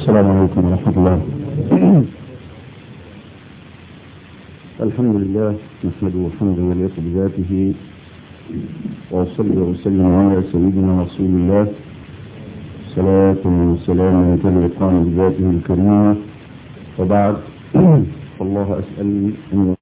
السلام عليكم ورحمة الله الحمد لله نحمده حمدا يليق بذاته وأصلي وأسلم على سيدنا رسول الله صلاة وسلاما تليقان بذاته الكريمة وبعد فالله أسأل أن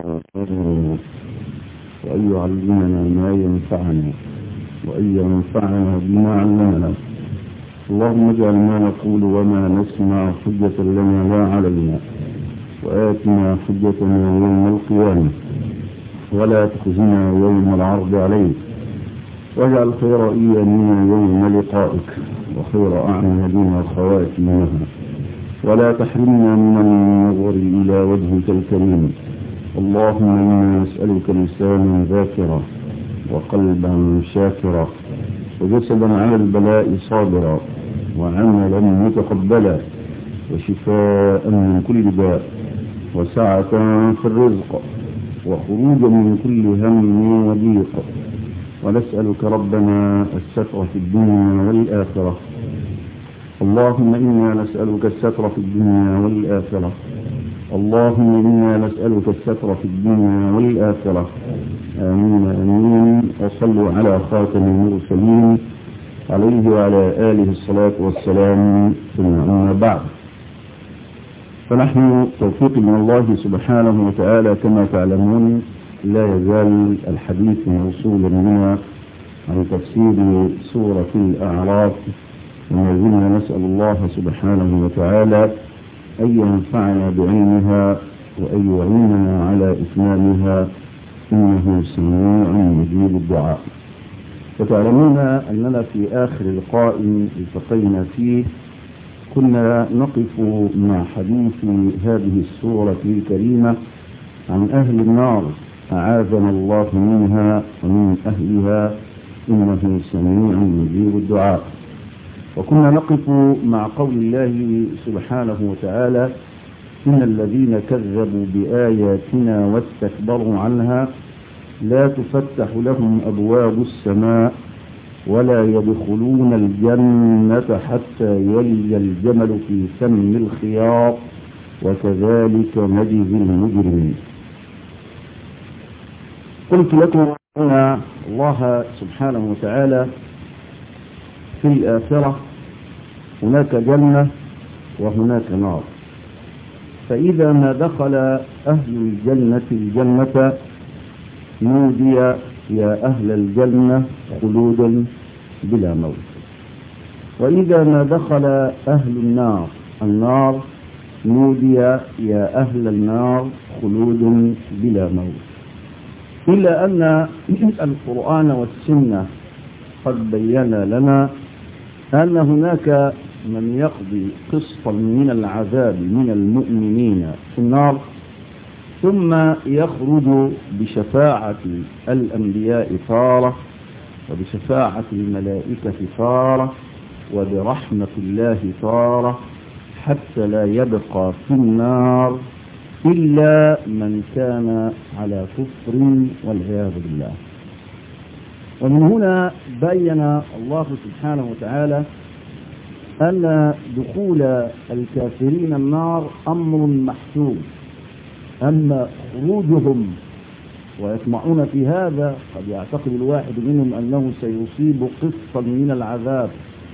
وأن يعلمنا ما ينفعنا وأن ينفعنا بما علمنا اللهم اجعل ما نقول وما نسمع حجة لنا لا علينا وآتنا حجتنا يوم القيامة ولا تخزنا يوم العرض عليك واجعل خير ايامنا يوم لقائك وخير اعمالنا خواتمها ولا تحرمنا من النظر الى وجهك الكريم اللهم انا نسالك لسانا ذاكرا وقلبا شاكرا وجسدا على البلاء صابرا وعملا متقبلا وشفاء من كل داء وسعة في الرزق وخروجا من كل هم وضيق ونسألك ربنا الستر في الدنيا والآخرة اللهم إنا نسألك الستر في الدنيا والآخرة اللهم إنا نسألك الستر في الدنيا والآخرة آمين آمين وصلوا على خاتم المرسلين عليه وعلى آله الصلاة والسلام ثم أما بعد فنحن توفيق من الله سبحانه وتعالى كما تعلمون لا يزال الحديث موصولا بنا عن تفسير سورة الأعراف وما زلنا نسأل الله سبحانه وتعالى أن ينفعنا بعلمها وأن يعيننا على إتمامها إنه سميع مجيب الدعاء وتعلمون أننا في آخر لقاء التقينا فيه كنا نقف مع حديث هذه السورة الكريمة عن أهل النار أعاذنا الله منها ومن أهلها إنه سميع مجيب الدعاء وكنا نقف مع قول الله سبحانه وتعالى إن الذين كذبوا بآياتنا واستكبروا عنها لا تفتح لهم أبواب السماء ولا يدخلون الجنة حتى يلي الجمل في سم الخياط وكذلك نجزي المجرمين قلت لكم أن الله سبحانه وتعالى في الآخرة هناك جنة وهناك نار فإذا ما دخل أهل الجنة الجنة نودي يا أهل الجنة خلودا بلا موت وإذا ما دخل أهل النار النار نودي يا أهل النار خلود بلا موت إلا أن القرآن والسنة قد بين لنا أن هناك من يقضي قسطا من العذاب من المؤمنين في النار ثم يخرج بشفاعة الأنبياء تارة وبشفاعة الملائكة تارة وبرحمة الله تارة حتى لا يبقى في النار إلا من كان على كفر والعياذ بالله ومن هنا بين الله سبحانه وتعالى أن دخول الكافرين النار أمر محسوب أما خروجهم ويطمعون في هذا قد يعتقد الواحد منهم أنه سيصيب قسطا من العذاب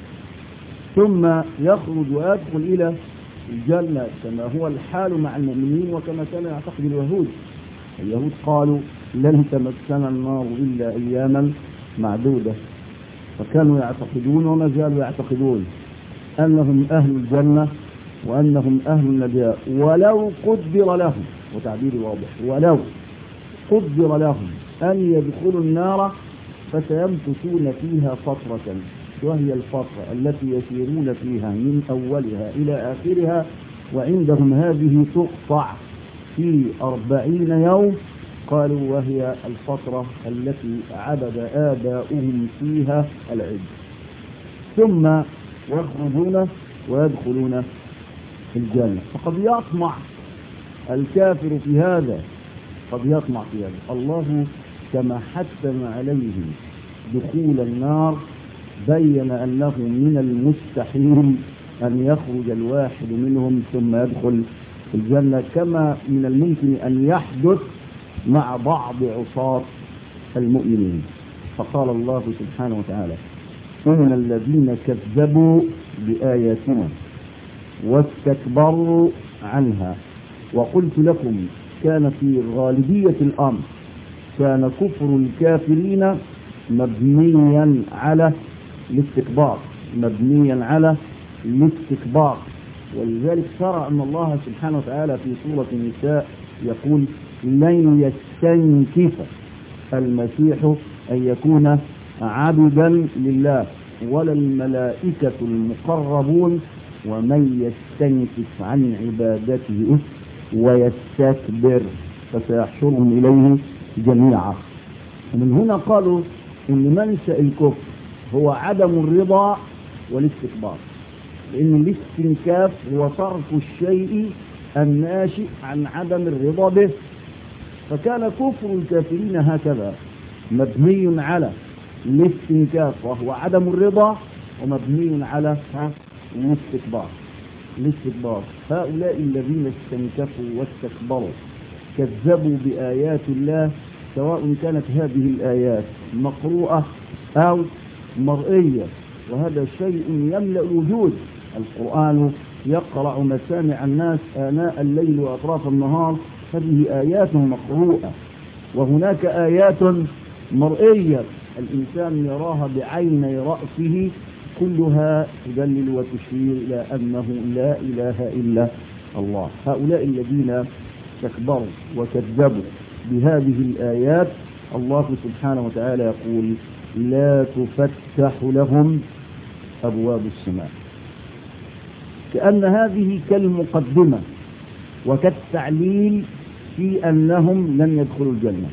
ثم يخرج ويدخل إلى الجنة كما هو الحال مع المؤمنين وكما كان يعتقد اليهود اليهود قالوا لن تمسنا النار إلا أياما معدودة فكانوا يعتقدون وما زالوا يعتقدون أنهم أهل الجنة وأنهم أهل النجاة ولو قدر لهم وتعبيري واضح ولو قدر لهم أن يدخلوا النار فسيمكثون فيها فترة وهي الفترة التي يسيرون فيها من أولها إلى آخرها وعندهم هذه تقطع في أربعين يوم قالوا وهي الفترة التي عبد آباؤهم فيها العد ثم يخرجون ويدخلون الجنة فقد يطمع الكافر في هذا قد يطمع في هذا الله كما حتم عليه دخول النار بين أنه من المستحيل أن يخرج الواحد منهم ثم يدخل في الجنة كما من الممكن أن يحدث مع بعض عصاة المؤمنين فقال الله سبحانه وتعالى إن الذين كذبوا بآياتنا واستكبروا عنها وقلت لكم كان في غالبية الأمر كان كفر الكافرين مبنيا على الاستكبار مبنيا على الاستكبار ولذلك ترى أن الله سبحانه وتعالى في سورة النساء يقول لن يستنكف المسيح أن يكون عبدا لله ولا الملائكة المقربون ومن يستنكف عن عبادته ويستكبر فسيحشرهم إليه جميعا ومن هنا قالوا إن منشأ الكفر هو عدم الرضا والاستكبار لأن الاستنكاف هو ترك الشيء الناشئ عن عدم الرضا به فكان كفر الكافرين هكذا مبني على الاستنكاف وهو عدم الرضا ومبني على الاستكبار الاستكبار هؤلاء الذين استنكفوا واستكبروا كذبوا بآيات الله سواء كانت هذه الآيات مقروءة أو مرئية وهذا شيء يملأ الوجود القرآن يقرأ مسامع الناس آناء الليل وأطراف النهار هذه آيات مقروءة وهناك آيات مرئية الإنسان يراها بعيني رأسه كلها تدلل وتشير إلى أنه لا إله إلا الله هؤلاء الذين استكبروا وكذبوا بهذه الآيات الله سبحانه وتعالى يقول لا تفتح لهم أبواب السماء كأن هذه كالمقدمة وكالتعليل في أنهم لن يدخلوا الجنة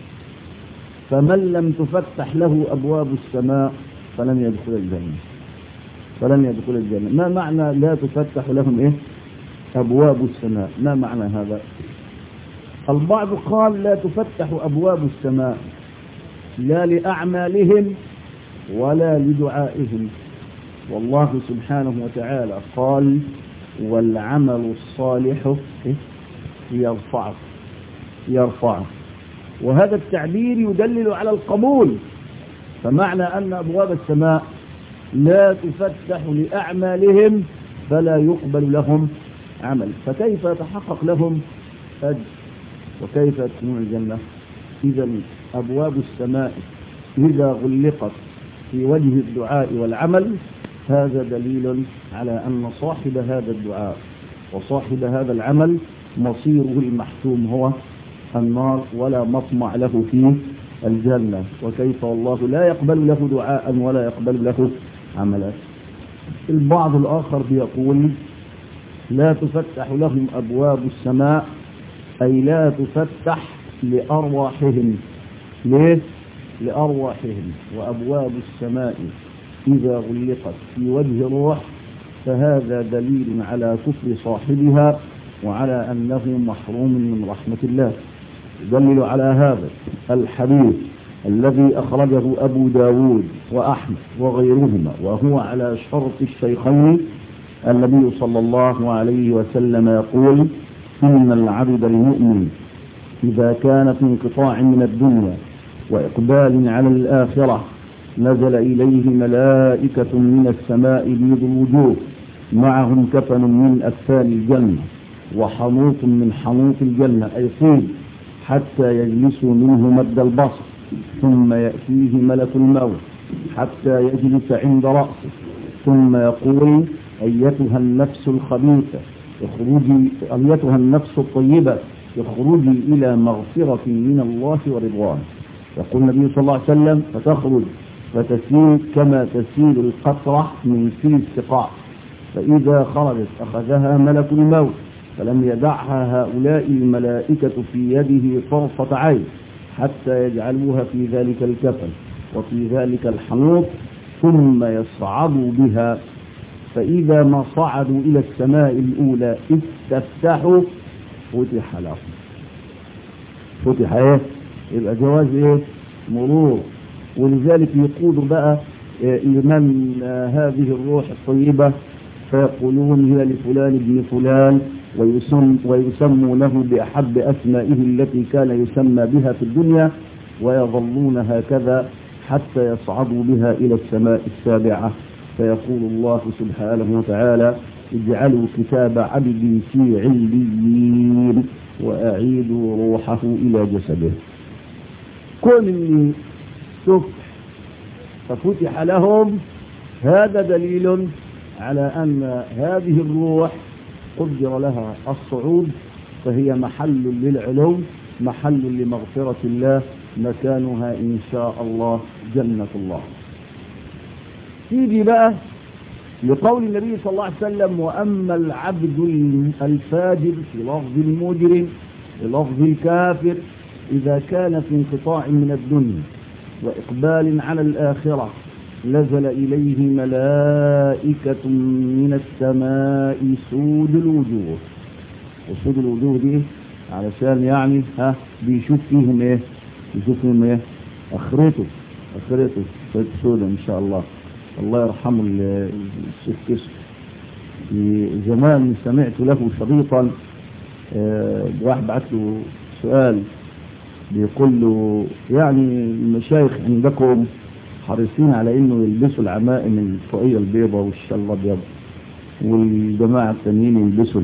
فمن لم تفتح له أبواب السماء فلن يدخل الجنة فلن يدخل الجنة ما معنى لا تفتح لهم إيه أبواب السماء ما معنى هذا البعض قال لا تفتح أبواب السماء لا لأعمالهم ولا لدعائهم والله سبحانه وتعالى قال والعمل الصالح يرفعه يرفعه وهذا التعبير يدلل على القبول فمعنى أن أبواب السماء لا تفتح لأعمالهم فلا يقبل لهم عمل فكيف يتحقق لهم أجر وكيف يدخلون الجنة إذا أبواب السماء إذا غلقت في وجه الدعاء والعمل هذا دليل على أن صاحب هذا الدعاء وصاحب هذا العمل مصيره المحتوم هو النار ولا مطمع له في الجنة وكيف والله لا يقبل له دعاء ولا يقبل له عملا البعض الآخر بيقول لا تفتح لهم أبواب السماء أي لا تفتح لأرواحهم ليه؟ لأرواحهم وأبواب السماء إذا غلقت في وجه الروح فهذا دليل على كفر صاحبها وعلى أنه محروم من رحمة الله يدلل على هذا الحديث الذي أخرجه أبو داود وأحمد وغيرهما وهو على شرط الشيخين النبي صلى الله عليه وسلم يقول إن العبد المؤمن إذا كان في انقطاع من الدنيا وإقبال على الآخرة نزل إليه ملائكة من السماء بيض الوجوه معهم كفن من أكفال الجنة وحنوط من حنوط الجنة أي طين حتى يجلسوا منه مد البصر ثم يأتيه ملك الموت حتى يجلس عند رأسه ثم يقول أيتها النفس الخبيثة اخرجي أيتها النفس الطيبة اخرجي إلى مغفرة من الله ورضوان يقول النبي صلى الله عليه وسلم فتخرج فتسيل كما تسيل القطرة من في السقاء فإذا خرجت أخذها ملك الموت فلم يدعها هؤلاء الملائكة في يده طرفة عين حتى يجعلوها في ذلك الكفن وفي ذلك الحنوط ثم يصعدوا بها فإذا ما صعدوا إلى السماء الأولى استفتحوا فتح لهم فتح ايه يبقى جواز ايه مرور ولذلك يقول بقى لمن هذه الروح الطيبة فيقولون هي لفلان ابن فلان ويسم ويسمونه بأحب أسمائه التي كان يسمى بها في الدنيا ويظلون هكذا حتى يصعدوا بها إلى السماء السابعة فيقول الله سبحانه وتعالى اجعلوا كتاب عبدي في عليين وأعيدوا روحه إلى جسده كل اللي سفح ففتح لهم هذا دليل على أن هذه الروح قدر لها الصعود فهي محل للعلو محل لمغفرة الله مكانها إن شاء الله جنة الله تيجي بقى لقول النبي صلى الله عليه وسلم وأما العبد الفاجر في لفظ المجرم في لفظ الكافر إذا كان في انقطاع من الدنيا وإقبال على الآخرة نزل إليه ملائكة من السماء سود الوجوه وسود الوجوه دي علشان يعني ها بيشوف فيهم ايه بيشوف فيهم ايه اخرته اخرته سودة ان شاء الله الله يرحمه الشيخ كشف في زمان سمعت له شريطا آه واحد بعت له سؤال بيقول له يعني المشايخ عندكم حريصين على انه يلبسوا العمائم الفوقيه البيضاء والشال الابيض والجماعه التانيين يلبسوا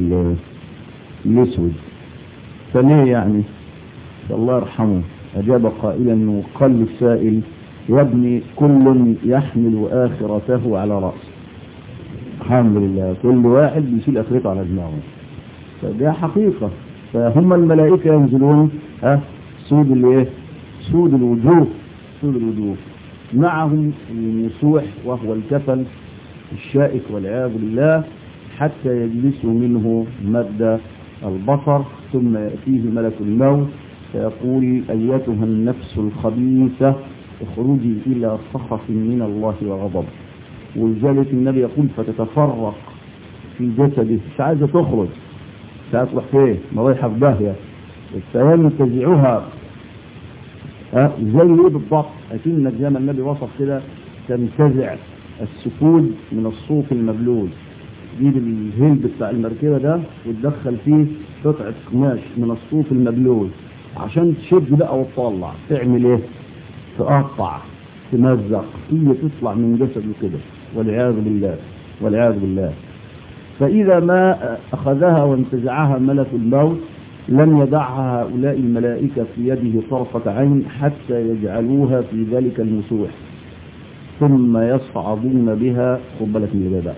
الاسود فليه يعني الله يرحمه اجاب قائلا انه قال السائل يا ابني كل يحمل اخرته على راسه الحمد لله كل واحد بيشيل اخرته على دماغه فده حقيقه فهم الملائكه ينزلون ها سود الايه سود الوجوه سود الوجوه معهم المسوح وهو الكفن الشائك والعياذ بالله حتى يجلسوا منه مد البصر ثم يأتيه ملك الموت فيقول أيتها النفس الخبيثة اخرجي إلى سخط من الله وغضب ولذلك النبي يقول فتتفرق في جسده مش عايزة تخرج مش عايزة تروح فين ما رايحة في داهية فينتزعها أه زي ايه بالضبط اكنك زي ما النبي وصف كده تنتزع السكود من الصوف المبلول تجيب الهلب بتاع المركبه ده وتدخل فيه قطعه قماش من الصوف المبلول عشان تشد بقى وتطلع تعمل ايه؟ تقطع تمزق هي تطلع من جسده كده والعياذ بالله والعياذ بالله فاذا ما اخذها وانتزعها ملك الموت لم يدعها هؤلاء الملائكة في يده طرفة عين حتى يجعلوها في ذلك المسوح ثم يصعدون بها قبلة الجبال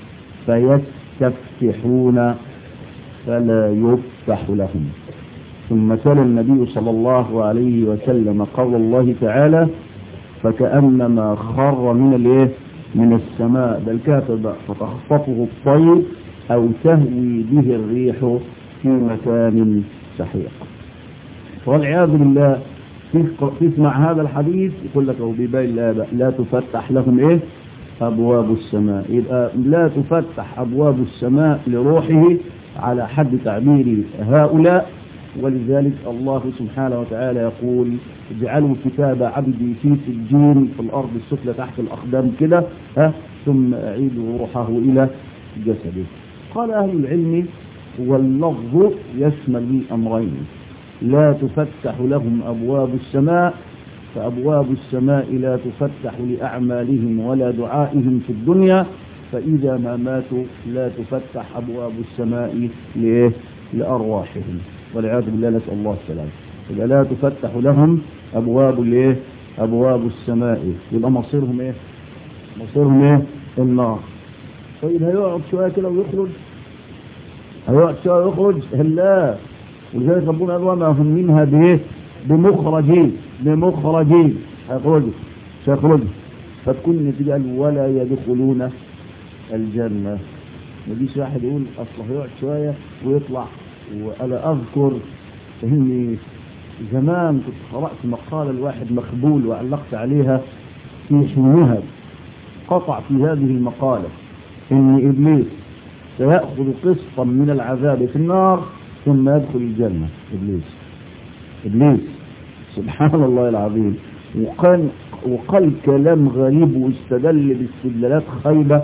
فيستفتحون فلا يفتح لهم ثم تلا النبي صلى الله عليه وسلم قول الله تعالى فكأنما خر من الايه من السماء بل كافر فتخطفه الطير او تهوي به الريح في مكان سحيق والعياذ بالله تسمع هذا الحديث يقول لك او بيبين لا, لا تفتح لهم ايه ابواب السماء يبقى لا تفتح ابواب السماء لروحه على حد تعبير هؤلاء ولذلك الله سبحانه وتعالى يقول اجعلوا كتاب عبدي في سجين في الارض السفلى تحت الاقدام كده ها ثم اعيدوا روحه الى جسده قال اهل العلم واللفظ يشمل الأمرين لا تفتح لهم أبواب السماء فأبواب السماء لا تفتح لأعمالهم ولا دعائهم في الدنيا فإذا ما ماتوا لا تفتح أبواب السماء لإيه؟ لأرواحهم والعياذ بالله نسأل الله السلامة إذا لا تفتح لهم أبواب الإيه؟ أبواب السماء يبقى مصيرهم إيه؟ مصيرهم إيه؟ النار طيب هيقعد شوية كده ويخرج هيقعد شوية يخرج لا ولذلك ربنا قال وما هم منها بايه بمخرجين بمخرجين هيخرجوا سيخرجوا فتكون النتيجة قال ولا يدخلون الجنة ما يجيش واحد يقول اصل هيقعد شوية ويطلع وانا اذكر اني زمان كنت قرأت مقالة الواحد مخبول وعلقت عليها في حينها قطع في هذه المقالة ان ابليس سيأخذ قسطا من العذاب في النار ثم يدخل الجنة إبليس إبليس سبحان الله العظيم وقال, وقال كلام غريب واستدل باستدلالات خايبة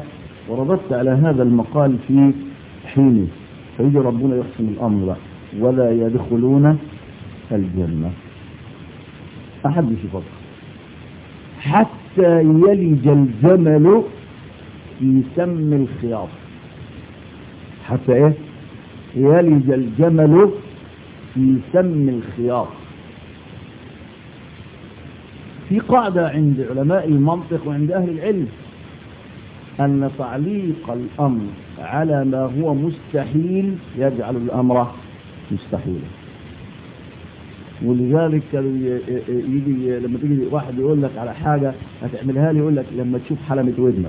ورددت على هذا المقال في حينه فيجي ربنا يقسم الأمر بقى ولا يدخلون الجنة أحد يفكر حتى يلج الجمل في سم الخياط حتى ايه يلج الجمل في سم الخياط في قاعدة عند علماء المنطق وعند أهل العلم أن تعليق الأمر على ما هو مستحيل يجعل الأمر مستحيلا ولذلك يجي لما تيجي واحد يقول لك على حاجة هتعملها لي يقول لك لما تشوف حلمة ودنك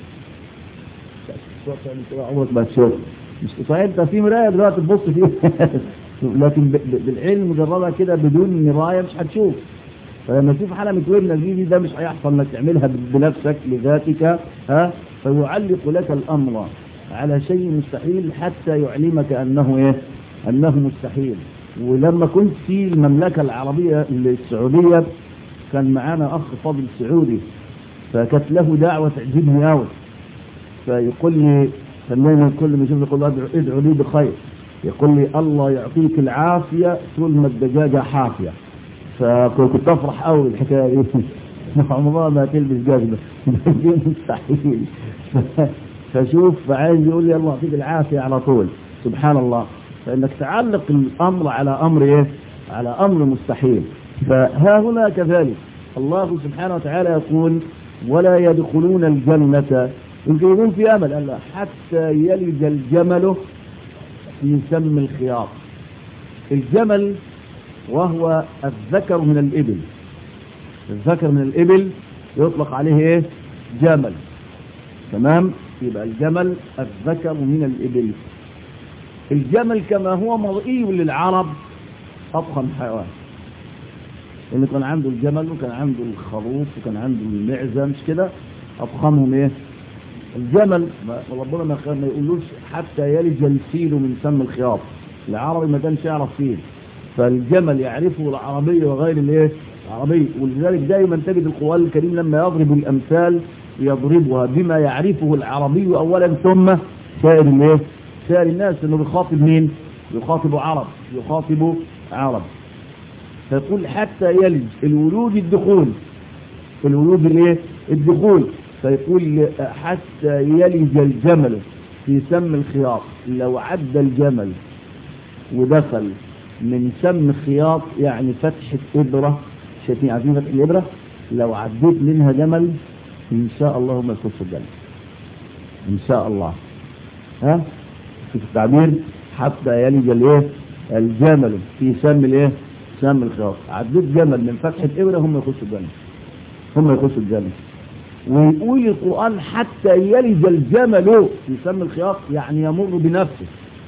عمرك ما تشوف مش صحيح انت في مراية دلوقتي تبص فيها لكن بالعلم مجردها كده بدون مراية مش هتشوف فلما تشوف حلمة ودنك دي ده مش هيحصل انك تعملها بنفسك لذاتك ها فيعلق لك الامر على شيء مستحيل حتى يعلمك انه ايه انه مستحيل ولما كنت في المملكة العربية السعودية كان معانا أخ فاضل سعودي فكانت له دعوة تعجبني قوي فيقول لي كان دايما كل ما يشوفني يقول ادعو, ادعو لي بخير يقول لي الله يعطيك العافية طول ما الدجاجة حافية فكنت أفرح قوي بالحكاية دي عمرها ما تلبس جزمة دي مستحيل فشوف فعايز يقول لي الله يعطيك العافية على طول سبحان الله فإنك تعلق الأمر على أمر إيه؟ على أمر مستحيل فها هنا كذلك الله سبحانه وتعالى يقول ولا يدخلون الجنة يمكن يكون في أمل قال لا حتى يلج الجمل في سم الخياط الجمل وهو الذكر من الإبل الذكر من الإبل يطلق عليه إيه؟ جمل تمام يبقى الجمل الذكر من الإبل الجمل كما هو مرئي للعرب أضخم حيوان لأنه كان عنده الجمل وكان عنده الخروف وكان عنده المعزة مش كده أضخمهم إيه الجمل ربنا ما ما يقولوش حتى يلج الفيل من سم الخياط العربي ما كانش يعرف فيل فالجمل يعرفه العربي وغير الايه العربي ولذلك دائما تجد القرآن الكريم لما يضرب الأمثال يضربها بما يعرفه العربي أولا ثم سائر الايه سائر الناس انه بيخاطب مين يخاطب عرب يخاطب عرب فيقول حتى يلج الولود الدخول الولود الايه الدخول فيقول حتى يلج الجمل في سم الخياط لو عد الجمل ودخل من سم خياط يعني فتحة إبرة شايفين عارفين فتح الإبرة لو عديت منها جمل إن شاء الله ما يخش الجنة إن شاء الله ها في التعبير حتى يلج الايه الجمل في سم الايه سم الخياط عديت جمل من فتحة إبرة هم يخشوا الجنة هم يخشوا الجنة ويقول القرآن حتى يلج الجمل في سم الخياط يعني يمر بنفسه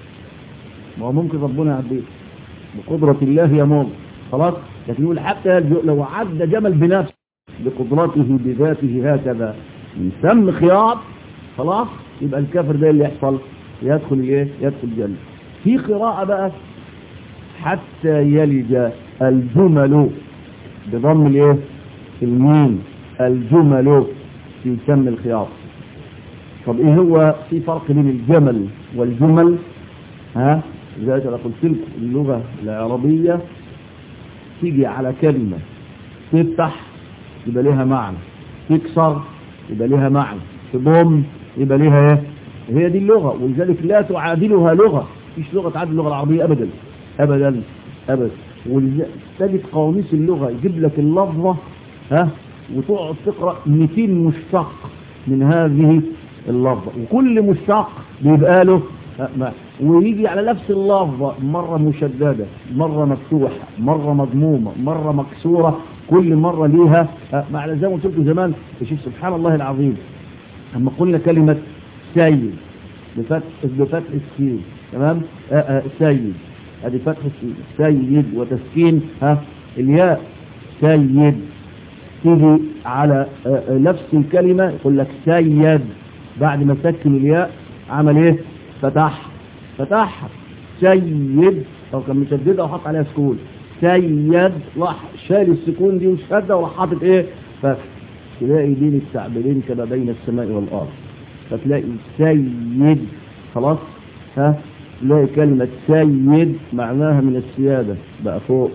ما هو ممكن ربنا يعديه بقدرة الله يمر خلاص لكن يقول حتى يلج لو عد جمل بنفسه بقدرته بذاته هكذا من سم خياط خلاص يبقى الكافر ده اللي يحصل يدخل ايه يدخل الجنة في قراءة بقى حتى يلج الجمل بضم الايه الميم الجمل في سم الخياط طب ايه هو في فرق بين الجمل والجمل ها لذلك انا قلت لكم اللغة العربية تيجي على كلمة تفتح يبقى لها معنى تكسر يبقى لها معنى تضم يبقى لها ايه هي دي اللغة ولذلك لا تعادلها لغة مفيش لغة تعادل اللغة العربية ابدا ابدا ابدا تجد قواميس اللغة يجيب لك اللفظة ها وتقعد تقرأ 200 مشتق من هذه اللفظة وكل مشتق بيبقى له ويجي على نفس اللفظة مرة مشددة مرة مفتوحة مرة مضمومة مرة مكسورة كل مرة ليها مع زي ما قلت لكم زمان شوف سبحان الله العظيم لما قلنا كلمة سيد بفتح بفتح السين تمام آه آه سيد ادي فتح السين سيد وتسكين ها الياء سيد تيجي على آه نفس الكلمة يقول لك سيد بعد ما سكن الياء عمل ايه فتح فتحها سيد او كان مشددها وحط عليها سكون سيد راح شال السكون دي وشدها وراح حاطط ايه فتح تلاقي بين التعبيرين كما بين السماء والارض فتلاقي سيد خلاص ها تلاقي كلمة سيد معناها من السيادة بقى فوق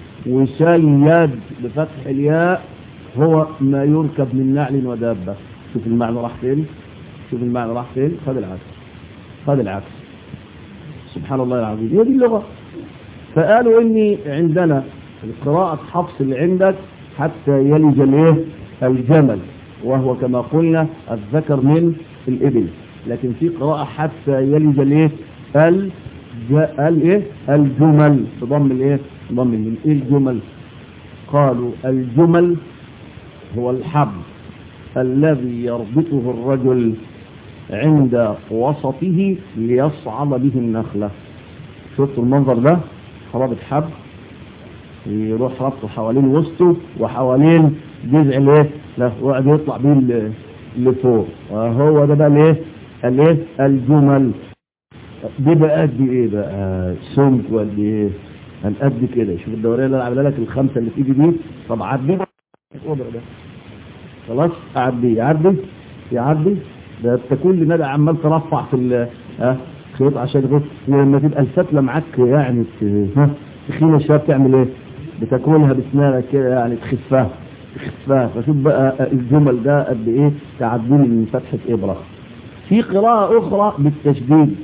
وسيد بفتح الياء هو ما يركب من نعل ودابة شوف المعنى راح فين شوف المعنى راح فين خذ العكس خذ العكس سبحان الله العظيم هي دي اللغة فقالوا اني عندنا القراءة حفص اللي عندك حتى يلج الايه الجمل وهو كما قلنا الذكر من الابل لكن في قراءة حتى يلج الايه ال الايه الجمل بضم الايه بضم الميم ايه الجمل قالوا الجمل هو الحبل الذي يربطه الرجل عند وسطه ليصعد به النخلة شفتوا المنظر ده رابط حبل يروح ربطه حوالين وسطه وحوالين جذع الايه لا وقعد يطلع بيه لفوق وهو ده بقى الايه الايه الجمل دي بقى قد ايه بقى سمك وقد ايه قد قد كده شوف الدوريه اللي انا عاملها لك الخمسه اللي في ايدي دي طب عدي الوضع ده خلاص عدي يعدي يعدي ده انت كل ندى عمال ترفع في ال ها خيط عشان يغط ولما تبقى الفتله معاك يعني ها تخينه شويه بتعمل ايه بتاكلها بسنانك كده يعني تخفها تخفها فشوف بقى الجمل ده قد ايه تعدي من فتحه ابره في قراءه اخرى بالتشديد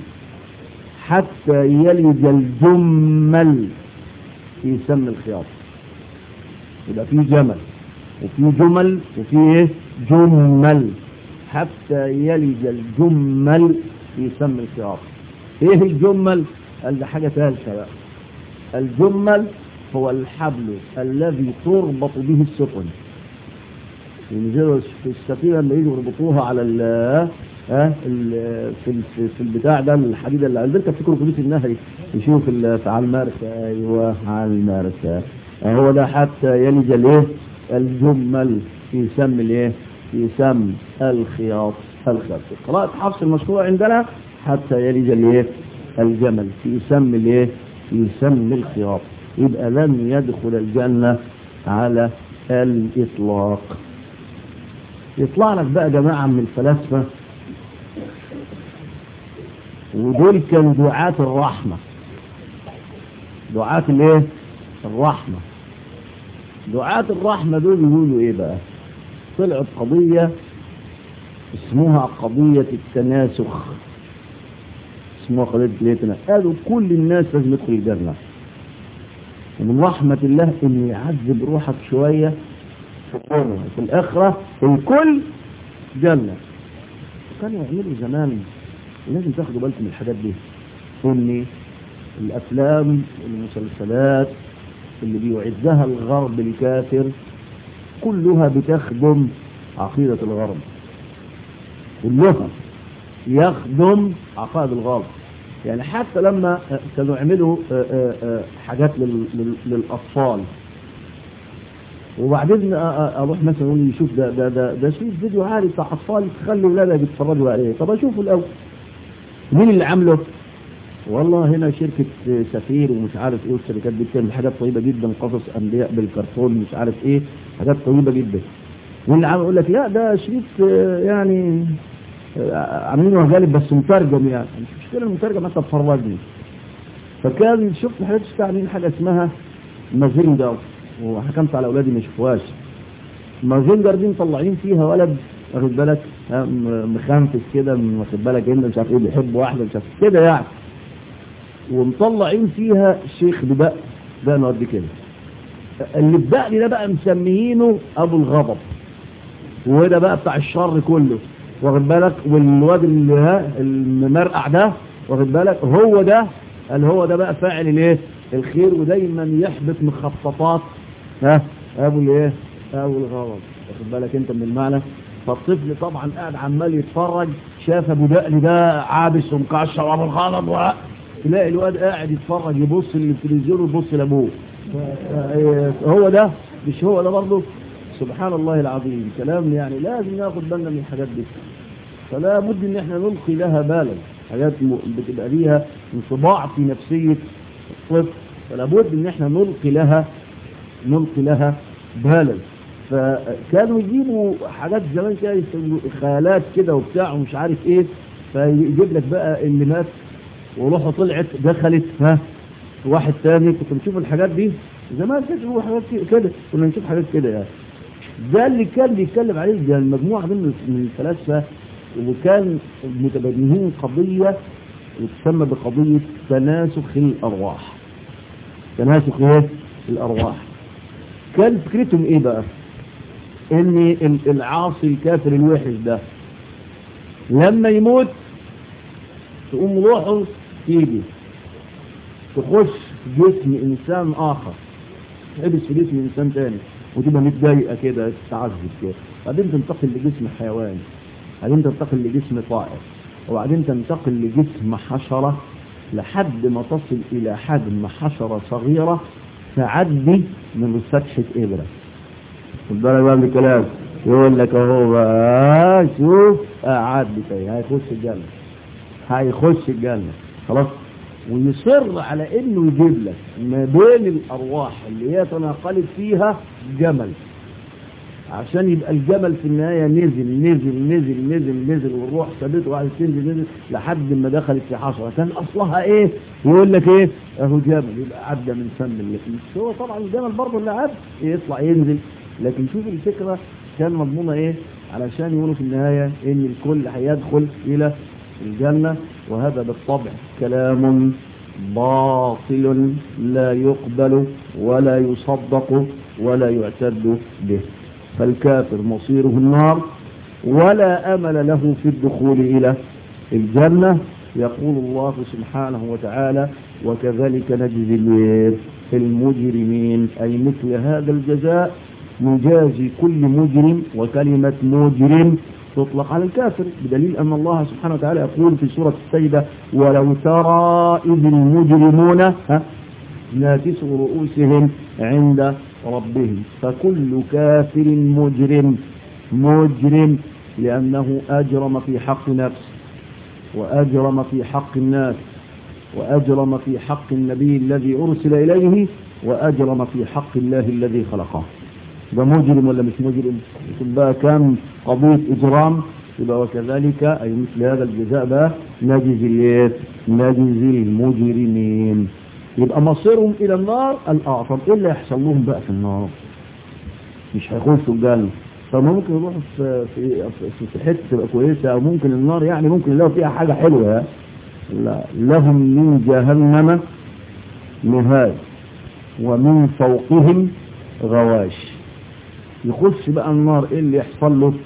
حتى يلج الجمل في سم الخياط يبقى في جمل وفي جمل وفي ايه جمل حتى يلج الجمل في سم الخياط ايه الجمل قال ده حاجه ثالثه بقى الجمل هو الحبل الذي تربط به السفن ينزلوا في السفينه اللي يجوا يربطوها على ال ها في في البتاع ده الحديد اللي عندك تفتكروا فلوس النهري يشوف على المرسى ايوه على المرسى هو ده حتى يلج الايه الجمل في سم الايه في سم الخياط الخياط قراءة حفص المشروع عندنا حتى يلج الايه الجمل في سم الايه في سم الخياط يبقى لن يدخل الجنة على الإطلاق يطلع لك بقى جماعة من الفلاسفة ودول كانوا دعاة الرحمة دعاة الايه الرحمة دعاة الرحمة دول يقولوا ايه بقى طلعت قضية اسمها قضية التناسخ اسمها قضية التناسخ قالوا كل الناس لازم يدخل الجنة ومن رحمة الله ان يعذب روحك شوية في الآخرة الكل جنة كانوا يعملوا زمان لازم تاخدوا بالكم من الحاجات دي ان الافلام والمسلسلات اللي بيعزها الغرب الكافر كلها بتخدم عقيدة الغرب كلها يخدم عقائد الغرب يعني حتى لما كانوا يعملوا حاجات للأطفال وبعدين اروح مثلا اقول لي شوف ده ده ده ده شوف فيديو عالي بتاع اطفال تخلي ولادك يتفرجوا عليه طب اشوفه الاول مين اللي عامله والله هنا شركة سفير ومش عارف ايه والشركات دي بتعمل حاجات طيبة جدا قصص انبياء بالكرتون مش عارف ايه حاجات طيبة جدا واللي عامل يقول لك لا ده شريط يعني عاملينه غالب بس مترجم يعني مش مشكلة المترجم انت تفرجني فكان شفت حاجات عاملين حاجة اسمها مازينجر وحكمت على اولادي ما يشوفوهاش مازينجر دي مطلعين فيها ولد واخد بالك مخنفس كده واخد بالك انت مش عارف ايه بيحب واحده مش عارف كده يعني ومطلعين فيها شيخ ببق ده انا قد كده اللي بقى ده بقى مسميينه ابو الغضب وده بقى بتاع الشر كله واخد بالك والواد اللي ها المرقع ده واخد بالك هو ده اللي هو ده بقى فاعل الايه الخير ودايما يحبط مخططات ها ابو الايه ابو الغضب واخد بالك انت من المعنى فالطفل طبعا قاعد عمال يتفرج شاف ابو دقن ده عابس ومكشر وابو الغضب تلاقي الواد قاعد يتفرج يبص للتلفزيون ويبص لابوه هو ده مش هو ده برضه سبحان الله العظيم كلام يعني لازم ناخد بالنا من الحاجات دي فلا بد ان احنا نلقي لها بالا حاجات بتبقى ليها انطباع في نفسيه الطفل فلا بد ان احنا نلقي لها نلقي لها بالا فكانوا يجيبوا حاجات زمان كده يسموا خيالات كده وبتاع ومش عارف ايه فيجيب لك بقى اللي مات وروحه طلعت دخلت ها واحد تاني كنت بنشوف الحاجات دي زمان كانت بنشوف حاجات كده كنا نشوف حاجات كده يعني ده اللي كان بيتكلم عليه ده المجموعة من من الفلاسفة وكان متبنيين قضية تسمى بقضية تناسخ الأرواح تناسخ ايه الأرواح كان فكرتهم ايه بقى ان العاصي الكافر الوحش ده لما يموت تقوم روحه تيجي تخش في جسم انسان اخر تحبس في جسم انسان تاني وتبقى متضايقه كده تتعذب كده بعدين تنتقل لجسم حيوان بعدين تنتقل لجسم طائر وبعدين تنتقل لجسم حشرة لحد ما تصل إلى حجم حشرة صغيرة تعدي من فتحة إبرة خد بالك بقى من الكلام يقول لك اهو بقى شوف قعد بتاعي هيخش الجنة هيخش الجنة خلاص ويصر على انه يجيب لك ما بين الارواح اللي هي تناقلت فيها جمل عشان يبقى الجمل في النهاية نزل نزل نزل نزل نزل والروح ثابته وقعدت تنزل نزل لحد ما دخلت في حشرة كان أصلها إيه؟ يقول لك إيه؟ أهو جمل يبقى عدى من فم اللحم هو طبعا الجمل برضه اللي عد يطلع ينزل لكن شوف الفكرة كان مضمونة إيه؟ علشان يقولوا في النهاية إن الكل هيدخل إلى الجنة وهذا بالطبع كلام باطل لا يقبل ولا يصدق ولا يعتد به فالكافر مصيره النار ولا أمل له في الدخول إلى الجنة يقول الله سبحانه وتعالى وكذلك نجزي المجرمين أي مثل هذا الجزاء نجازي كل مجرم وكلمة مجرم تطلق على الكافر بدليل أن الله سبحانه وتعالى يقول في سورة السيدة ولو ترى إذ المجرمون ناكسوا رؤوسهم عند ربهم فكل كافر مجرم مجرم لأنه أجرم في حق نفسه وأجرم في حق الناس وأجرم في حق النبي الذي أرسل إليه وأجرم في حق الله الذي خلقه ده مجرم ولا مش مجرم يكون بقى كان قضية إجرام يبقى وكذلك أي مثل هذا الجزاء بقى نجزي نجزي المجرمين يبقى مصيرهم إلى النار الأعظم إيه اللي يحصل لهم بقى في النار مش هيخشوا الجنة فممكن يروحوا في في في حته تبقى كويسه او ممكن النار يعني ممكن يلاقوا فيها حاجه حلوه لا لهم من جهنم مهاد ومن فوقهم غواش يخش بقى النار ايه اللي يحصل له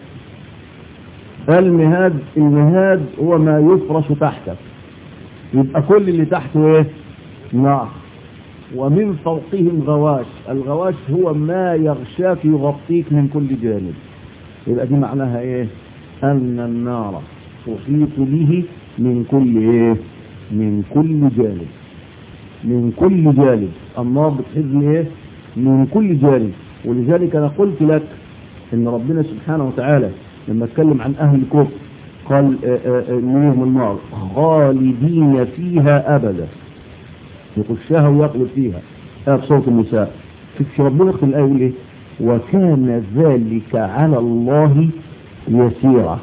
المهاد المهاد هو ما يفرش تحته يبقى كل اللي تحته ايه نار ومن فوقهم غواش الغواش هو ما يغشاك يغطيك من كل جانب يبقى دي معناها ايه ان النار تحيط به من كل ايه من كل جانب من كل جانب النار بتحب ايه من كل جانب ولذلك انا قلت لك ان ربنا سبحانه وتعالى لما اتكلم عن اهل الكفر قال منهم النار خالدين فيها ابدا يخشها ويقلب فيها آية صوت النساء شوف ربنا يختم الآية يقول إيه وكان ذلك على الله يسيرا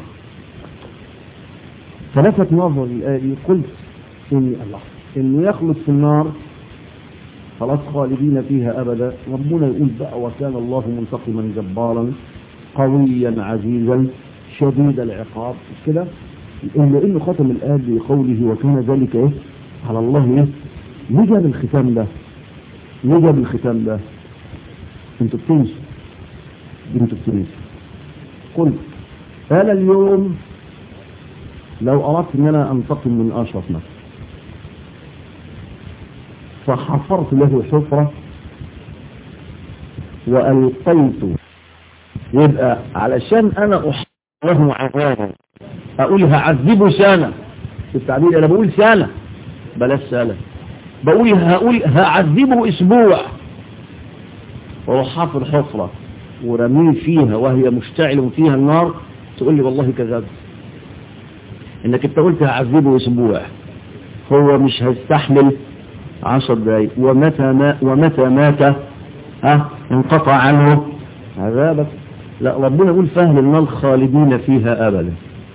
فلفت نظر الآية دي قلت إن الله إنه يخلد في النار خلاص خالدين فيها أبدا ربنا يقول بقى وكان الله منتقما جبارا قويا عزيزا شديد العقاب مش كده لأنه ختم الآية بقوله وكان ذلك إيه على الله إيه ليه جاب الختام ده ليه جاب الختام ده انتوا بتنسوا انتوا بتنسوا قلت انا اليوم لو اردت ان انا انتقم من اشرف نفسي فحفرت له حفرة والقيت يبقى علشان انا احفره عذابا اقول هعذبه سنة في التعبير انا بقول سنة بلاش سنة بقول هقول هعذبه اسبوع واروح حافر حفرة ورميه فيها وهي مشتعل فيها النار تقول لي والله كذبت انك انت قلت هعذبه اسبوع هو مش هيستحمل عشر دقايق ومتى ما ومتى مات ها انقطع عنه عذابك لا ربنا يقول فاهل النار خالدين فيها ابدا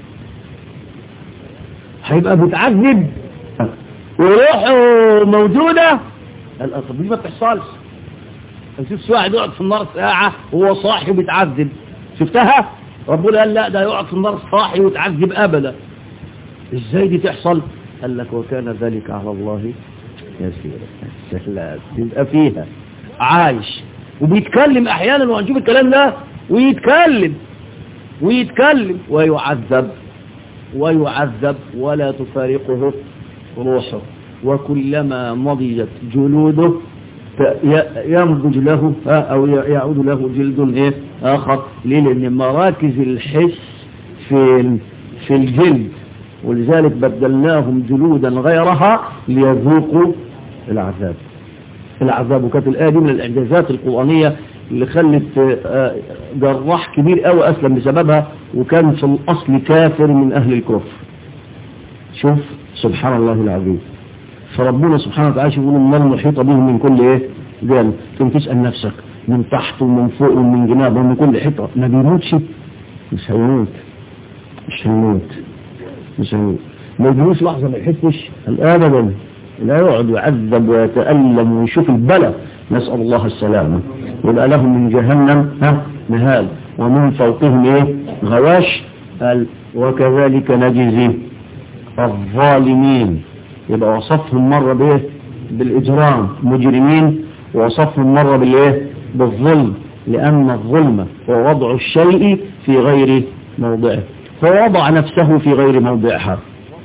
هيبقى بتعذب وروحه موجوده لا طب دي ما بتحصلش نشوف واحد يقعد في النار ساعه وهو صاحي وبيتعذب شفتها ربنا قال لا ده يقعد في النار صاحي ويتعذب ابدا ازاي دي تحصل قال لك وكان ذلك على الله يسير لا تبقى فيها عايش وبيتكلم احيانا وهنشوف الكلام ده ويتكلم ويتكلم ويعذب ويعذب ولا تفارقه روحه وكلما مضجت جلوده ينضج له او يعود له جلد ايه اخر ليه لان مراكز الحس في في الجلد ولذلك بدلناهم جلودا غيرها ليذوقوا العذاب العذاب وكانت الآية دي من الإعجازات القرآنية اللي خلت جراح كبير قوي أسلم بسببها وكان في الأصل كافر من أهل الكفر شوف سبحان الله العظيم فربنا سبحانه وتعالى يقول النار محيطة بهم من كل ايه جانب ثم تسأل نفسك من تحت ومن فوق ومن جناب ومن كل حتة ما بيموتش مش هيموت مش هيموت مش هيموت ما يجيبوش لحظة ما يحسش ابدا لا يقعد يعذب ويتألم ويشوف البلاء نسأل الله السلامة يبقى لهم من جهنم ها مهال ومن فوقهم ايه غواش قال وكذلك نجزي الظالمين يبقى وصفهم مرة بايه بالاجرام مجرمين ووصفهم مرة بالايه بالظلم لان الظلم هو وضع الشيء في غير موضعه فوضع نفسه في غير موضعها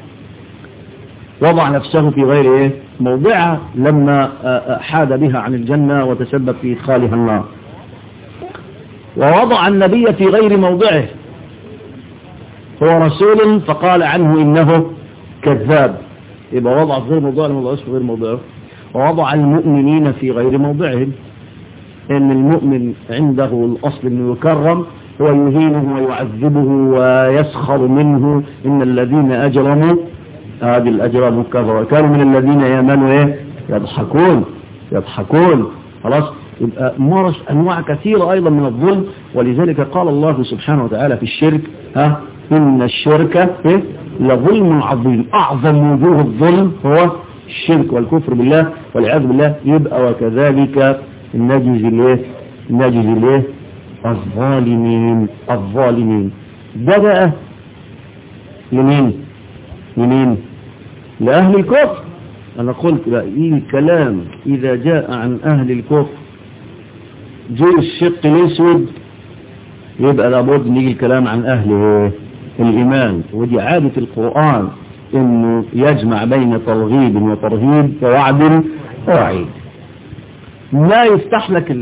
وضع نفسه في غير ايه موضعها لما حاد بها عن الجنة وتسبب في إدخالها النار ووضع النبي في غير موضعه هو رسول فقال عنه إنه كذاب يبقى وضع في غير موضعه الموضوع في غير موضعه ووضع المؤمنين في غير موضعهم ان المؤمن عنده الأصل أنه يكرم هو يهينه ويعذبه ويسخر منه إن الذين أجرموا هذه الأجرام الكفرة كانوا من الذين يامنوا ايه يضحكون يضحكون خلاص يبقى مارس أنواع كثيرة أيضا من الظلم ولذلك قال الله سبحانه وتعالى في الشرك ها إن الشرك إيه؟ لظلم عظيم أعظم وجوه الظلم هو الشرك والكفر بالله والعياذ بالله يبقى وكذلك نجزي الايه نجزي الايه الظالمين الظالمين ده بقى لمين لمين لأهل الكفر أنا قلت بقى إيه الكلام إذا جاء عن أهل الكفر جاء الشق الأسود يبقى لابد نيجي الكلام عن أهل الإيمان ودي عادة القرآن إنه يجمع بين ترغيب وترهيب ووعد ووعيد لا يفتح لك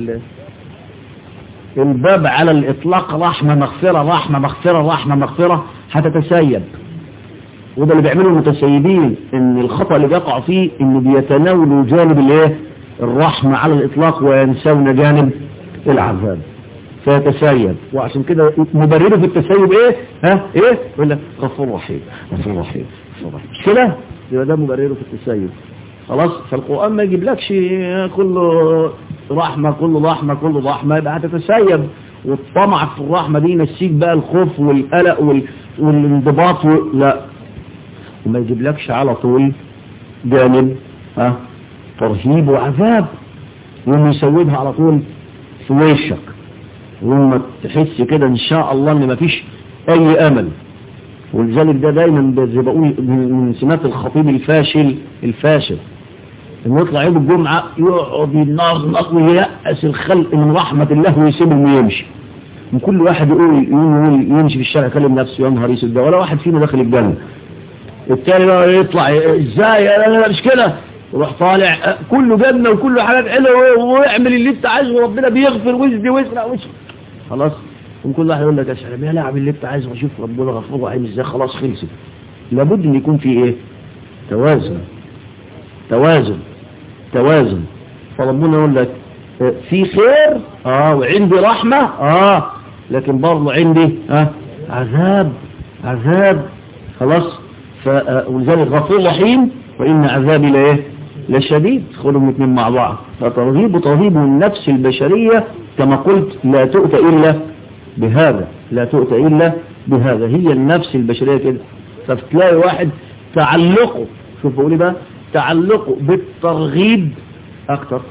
الباب على الإطلاق رحمة مغفرة رحمة مغفرة رحمة مغفرة هتتسيب وده اللي بيعمله المتسيبين ان الخطأ اللي بيقع فيه انه بيتناولوا جانب الايه الرحمة على الاطلاق وينسون جانب العذاب فيتسيب وعشان كده مبرره في التسيب ايه ها ايه يقول لك غفور رحيم غفور رحيم غفور رحيم مش كده يبقى ده مبرره في التسيب خلاص فالقرآن ما يجيبلكش كله رحمة كله رحمة كله رحمة يبقى هتتسيب والطمع في الرحمة دي ينسيك بقى الخوف والقلق وال... والانضباط و... لا وما يجيبلكش على طول جانب ها ترهيب وعذاب وما يسودها على طول في وشك وما تحس كده ان شاء الله ان مفيش اي امل ولذلك ده دايما زي بقول من سمات الخطيب الفاشل الفاشل انه يطلع يوم الجمعة يقعد ينظنق وييأس الخلق من رحمة الله ويسيبهم ويمشي وكل واحد يقول يقول يمشي في الشارع يكلم نفسه يا نهار يسود ده ولا واحد فينا داخل الجنة التاني بقى يطلع ازاي لا لا مش كده يروح طالع كله جنة وكله حاجات حلوه ويعمل اللي انت عايزه وربنا بيغفر ويزدي ويسرع وش خلاص وكل واحد يقول لك يا سلام يا لا اعمل اللي انت عايزه وشوف ربنا غفور رحيم ازاي خلاص خلصت لابد ان يكون في ايه توازن توازن توازن فربنا يقول لك في خير اه وعندي رحمة اه لكن برضه عندي اه عذاب عذاب خلاص ولذلك غفور رحيم وإن عذابي لايه لشديد خلوا الاثنين مع بعض فترغيب وترهيب النفس البشرية كما قلت لا تؤتى إلا بهذا لا تؤتى إلا بهذا هي النفس البشرية كده فتلاقي واحد تعلقه شوف بقول بقى تعلقه بالترغيب أكتر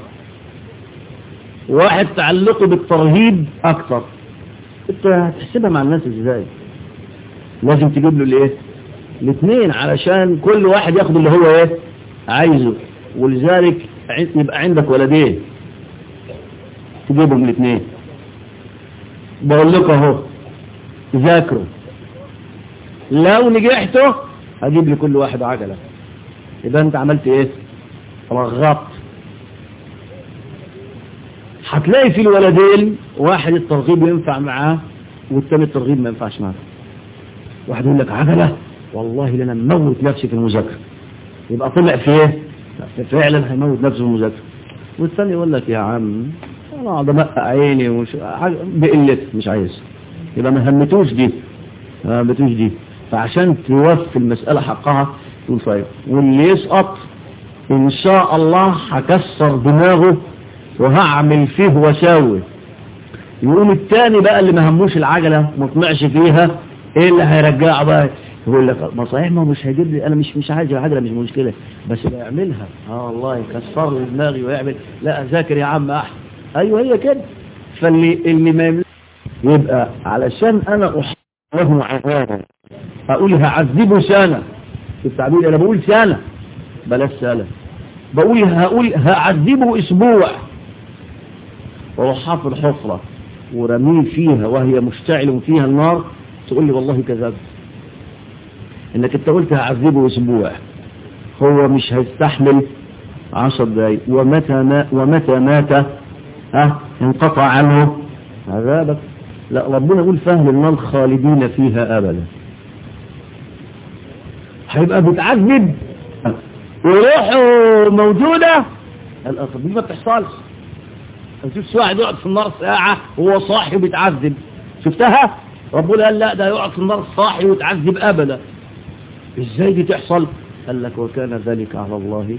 واحد تعلقه بالترهيب أكتر انت هتحسبها مع الناس ازاي لازم تجيب له الايه الاثنين علشان كل واحد ياخد اللي هو ايه عايزه ولذلك يبقى عندك ولدين تجيبهم الاثنين بقول لكم اهو ذاكروا لو نجحتوا هجيب لكل واحد عجلة يبقى انت عملت ايه رغبت هتلاقي في الولدين واحد الترغيب ينفع معاه والتاني الترغيب ما ينفعش معاه واحد يقول لك عجلة والله لنا نموت نفسي في المذاكرة يبقى طلع في ايه فعلا هيموت نفسه في المذاكرة والثاني يقول لك يا عم انا اقعد امقع عيني ومش بقلت مش عايز يبقى ما همتوش دي ما همتوش دي فعشان توفي المسألة حقها تقول طيب واللي يسقط ان شاء الله هكسر دماغه وهعمل فيه وساوي يقوم التاني بقى اللي ما هموش العجلة ما طمعش فيها ايه اللي هيرجعه بقى يقول لك ما صحيح ما مش هيجيب لي انا مش مش عايز العجلة مش مشكلة بس بيعملها اه والله يكسر لي دماغي ويعمل لا ذاكر يا عم احسن ايوه هي كده فاللي اللي ما يملك يبقى علشان انا احط له عذابا اقول هعذبه سنة في التعبير انا بقول سنة بلاش سنة بقول هقول هعذبه اسبوع واروح حافر حفرة ورميه فيها وهي مشتعل فيها النار تقول لي والله كذبت انك انت قلت هعذبه اسبوع هو مش هيستحمل عشر دقايق ومتى ما ومتى مات ها انقطع عنه عذابك لا ربنا يقول فاهل النار خالدين فيها ابدا هيبقى بتعذب وروحه موجودة الأصل دي ما بتحصلش شفت واحد يقعد في النار ساعة وهو صاحي وبيتعذب شفتها ربنا قال لا ده يقعد في النار صاحي ويتعذب أبدا ازاي دي تحصل قال لك وكان ذلك على الله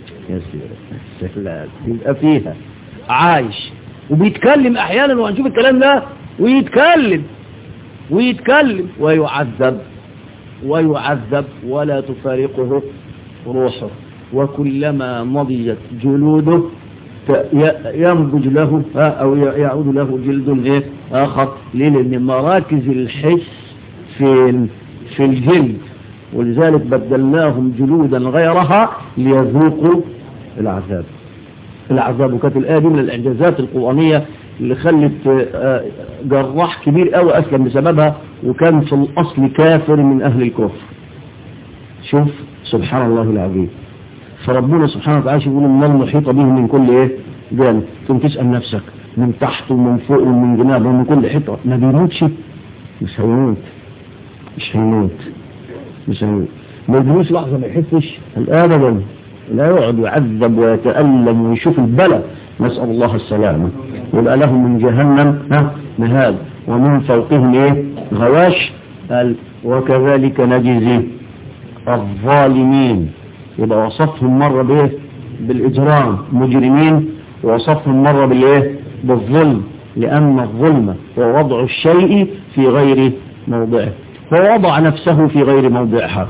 يسير يبقى فيها عايش وبيتكلم احيانا وهنشوف الكلام ده ويتكلم ويتكلم ويعذب ويعذب ولا تفارقه روحه وكلما مضيت جلوده ينضج له أو يعود له جلد إيه آخر ليه لأن مراكز الحس في في الجلد ولذلك بدلناهم جلودا غيرها ليذوقوا العذاب العذاب وكانت الآية دي من الإعجازات القرآنية اللي خلت جراح كبير قوي أسلم بسببها وكان في الأصل كافر من أهل الكفر شوف سبحان الله العظيم فربنا سبحانه وتعالى يقول ان المحيط به من كل ايه جانب ثم تسأل نفسك من تحت ومن فوق ومن جناب ومن كل حته ما بيموتش مش هيموت مش هيموت مش هيموت ما يجيبوش لحظة ما يحسش ابدا لا يقعد يعذب ويتألم ويشوف البلاء نسأل الله السلامة يبقى لهم من جهنم ها مهاد ومن فوقهم ايه غواش قال وكذلك نجزي الظالمين يبقى وصفهم مرة بايه بالاجرام مجرمين ووصفهم مرة بالايه بالظلم لان الظلم هو وضع الشيء في غير موضعه فوضع نفسه في غير موضعها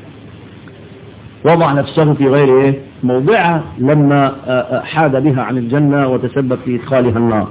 وضع نفسه في غير ايه موضعها لما حاد بها عن الجنة وتسبب في ادخالها النار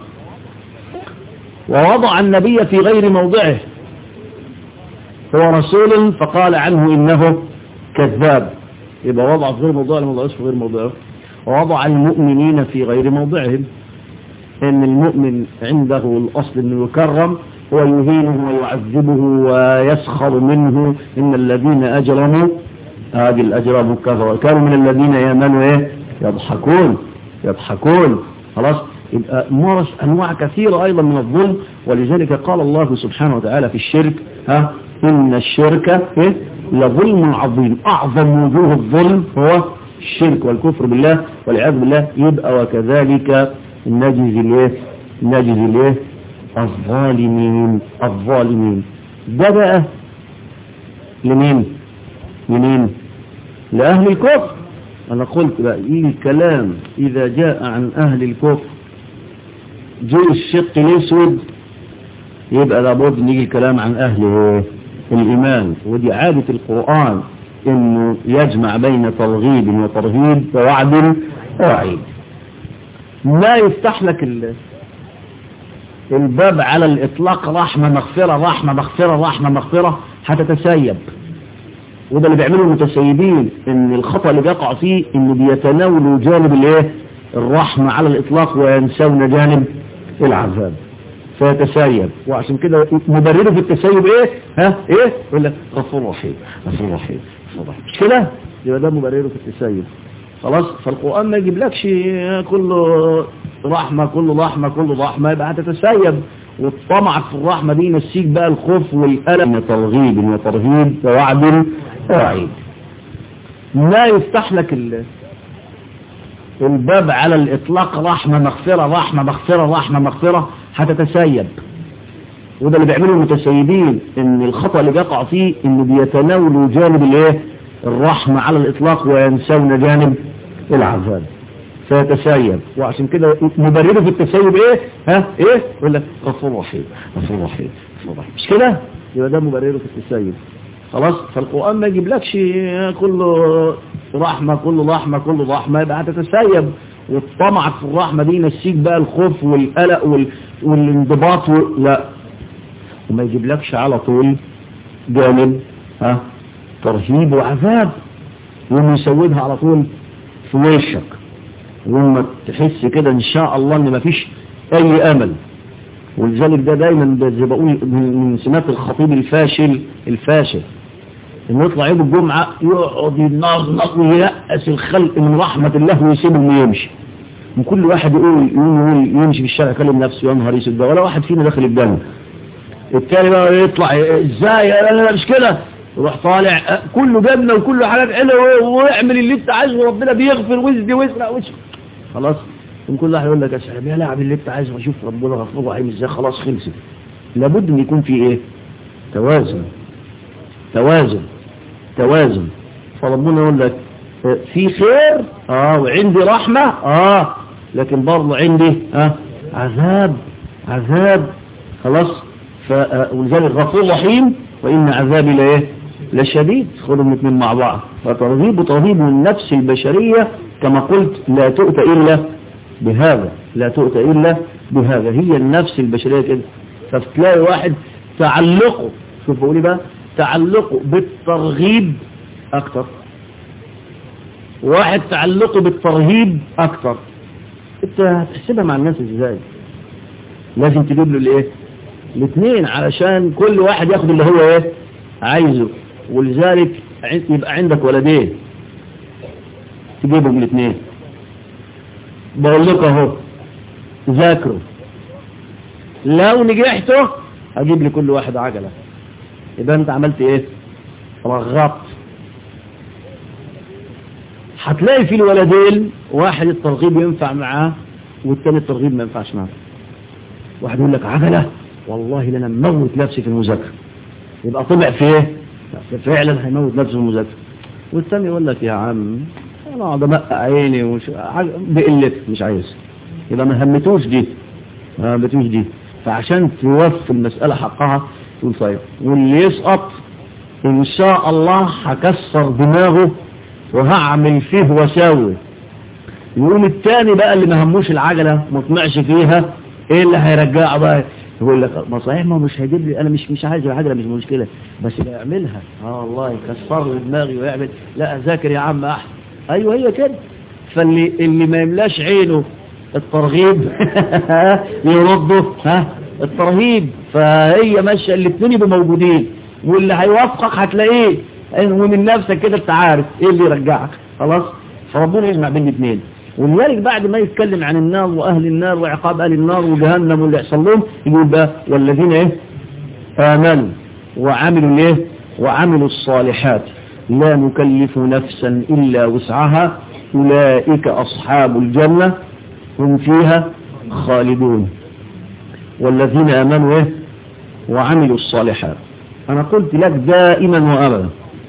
ووضع النبي في غير موضعه هو رسول فقال عنه انه كذاب يبقى وضع في غير موضوع الموضوع في غير موضعه ووضع المؤمنين في غير موضعهم ان المؤمن عنده الاصل انه يكرم ويهينه ويعذبه ويسخر منه ان الذين اجرموا هذه الاجرام كفروا كانوا من الذين يامنوا ايه يضحكون يضحكون خلاص يبقى مارس انواع كثيرة ايضا من الظلم ولذلك قال الله سبحانه وتعالى في الشرك ها ان الشرك إيه؟ لظلم عظيم اعظم وجوه الظلم هو الشرك والكفر بالله والعياذ بالله يبقى وكذلك نجزي الايه نجزي الايه الظالمين الظالمين ده بقى لمين لمين لأهل الكفر أنا قلت بقى إيه الكلام إذا جاء عن أهل الكفر جه الشق الاسود يبقى لابد نيجي الكلام عن اهل الايمان ودي عادة القرآن انه يجمع بين ترغيب وترهيب ووعد ووعيد لا يفتح لك الباب على الاطلاق رحمة مغفرة رحمة مغفرة رحمة مغفرة هتتسيب وده اللي بيعمله المتسيبين ان الخطأ اللي بيقع فيه انه بيتناولوا جانب الايه الرحمة على الاطلاق وينسون جانب العذاب فيتسيب وعشان كده مبرره في التسيب ايه ها ايه يقول لك غفور رحيم غفور رحيم غفور رحيم مش كده يبقى ده مبرره في التسيب خلاص فالقرآن ما يجيبلكش كله رحمة كله رحمة كله رحمة يبقى هتتسيب والطمع في الرحمة دي ينسيك بقى الخوف والألم ترغيب وترهيب ووعد ووعيد لا يفتح لك الباب على الإطلاق رحمة مغفرة رحمة مغفرة رحمة مغفرة هتتسيب وده اللي بيعمله المتسيبين ان الخطأ اللي بيقع فيه انه بيتناولوا جانب الايه الرحمة على الاطلاق وينسون جانب العذاب فيتسيب وعشان كده مبرره في التسيب ايه ها ايه يقول لك غفور رحيم غفور رحيم غفور رحيم مش كده يبقى ده مبرره في التسيب خلاص فالقرآن ما يجيبلكش كله رحمة كله رحمة كله رحمة يبقى هتتسيب والطمع في الرحمة دي ينسيك بقى الخوف والقلق وال... والانضباط و... لا وما يجيبلكش على طول جانب ها ترهيب وعذاب وما يسودها على طول في وشك وما تحس كده ان شاء الله ان ما فيش اي امل ولذلك ده دايما زي بقول من سمات الخطيب الفاشل الفاشل انه يطلع يوم الجمعة يقعد ينظنظ وييأس الخلق من رحمة الله ويسيبهم ويمشي وكل واحد يقول يقول يمشي في الشارع يكلم نفسه يا نهار اسود ولا واحد فينا داخل الجنة التاني بقى يطلع ازاي لا لا مش كده يروح طالع كله جنة وكله حاجات حلوه واعمل اللي انت عايزه وربنا بيغفر وزدي واسرق وش خلاص كل واحد يقول لك يا سلام يا لاعب اللي انت عايزه وشوف ربنا غفور رحيم ازاي خلاص خلصت لابد ان يكون في ايه توازن توازن توازن فربنا يقول لك في خير اه وعندي رحمة اه لكن برضه عندي اه عذاب عذاب خلاص ولذلك غفور رحيم وإن عذابي لايه لشديد خدهم الاثنين مع بعض فترغيب وترهيب من النفس البشرية كما قلت لا تؤتى إلا بهذا لا تؤتى إلا بهذا هي النفس البشرية كده فتلاقي واحد تعلقه شوف بقول ايه بقى تعلقه بالترغيب أكتر واحد تعلقه بالترهيب أكتر انت هتحسبها مع الناس ازاي لازم تجيب له الايه الاثنين علشان كل واحد ياخد اللي هو ايه عايزه ولذلك يبقى عندك ولدين تجيبهم الاثنين بقول لك اهو ذاكروا لو نجحتوا هجيب لكل واحد عجلة يبقى انت عملت ايه رغبت هتلاقي في الولدين واحد الترغيب ينفع معاه والتاني الترغيب ما ينفعش معاه واحد يقول لك عجلة والله لنا نموت نفسي في المذاكرة يبقى طبع في ايه فعلا هيموت نفسه في المذاكرة والثاني يقول لك يا عم انا اقعد امقع عيني ومش بقلت مش عايز يبقى ما همتوش دي ما همتوش دي فعشان توفي المسألة حقها تقول طيب واللي يسقط ان شاء الله هكسر دماغه وهعمل فيه وساوي يقوم التاني بقى اللي ما هموش العجلة ما طمعش فيها ايه اللي هيرجعه بقى يقول لك ما صحيح ما مش هيجيب لي انا مش مش عايز العجله مش مشكله بس يعملها اه والله يكسر لي دماغي ويعمل لا ذاكر يا عم احسن ايوه هي كده فاللي اللي ما يملاش عينه الترغيب يرده ها الترهيب فهي ماشيه الاثنين يبقوا موجودين واللي هيوفقك هتلاقيه ومن نفسك كده انت عارف ايه اللي يرجعك خلاص فربنا يجمع بين الاثنين ولذلك بعد ما يتكلم عن النار واهل النار وعقاب اهل النار وجهنم واللي يحصل لهم يقول بقى والذين ايه امنوا وعملوا ايه وعملوا الصالحات لا نكلف نفسا الا وسعها اولئك اصحاب الجنه هم فيها خالدون والذين امنوا ايه وعملوا الصالحات انا قلت لك دائما وابدا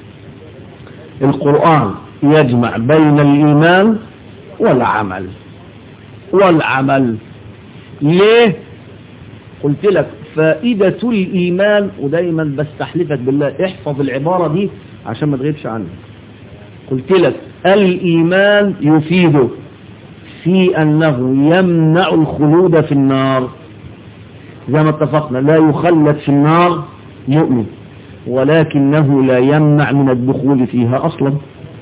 القرآن يجمع بين الإيمان والعمل والعمل ليه قلت لك فائدة الإيمان ودايما بستحلفك بالله احفظ العبارة دي عشان ما تغيبش عنها قلت لك الإيمان يفيده في أنه يمنع الخلود في النار زي ما اتفقنا لا يخلد في النار يؤمن ولكنه لا يمنع من الدخول فيها أصلا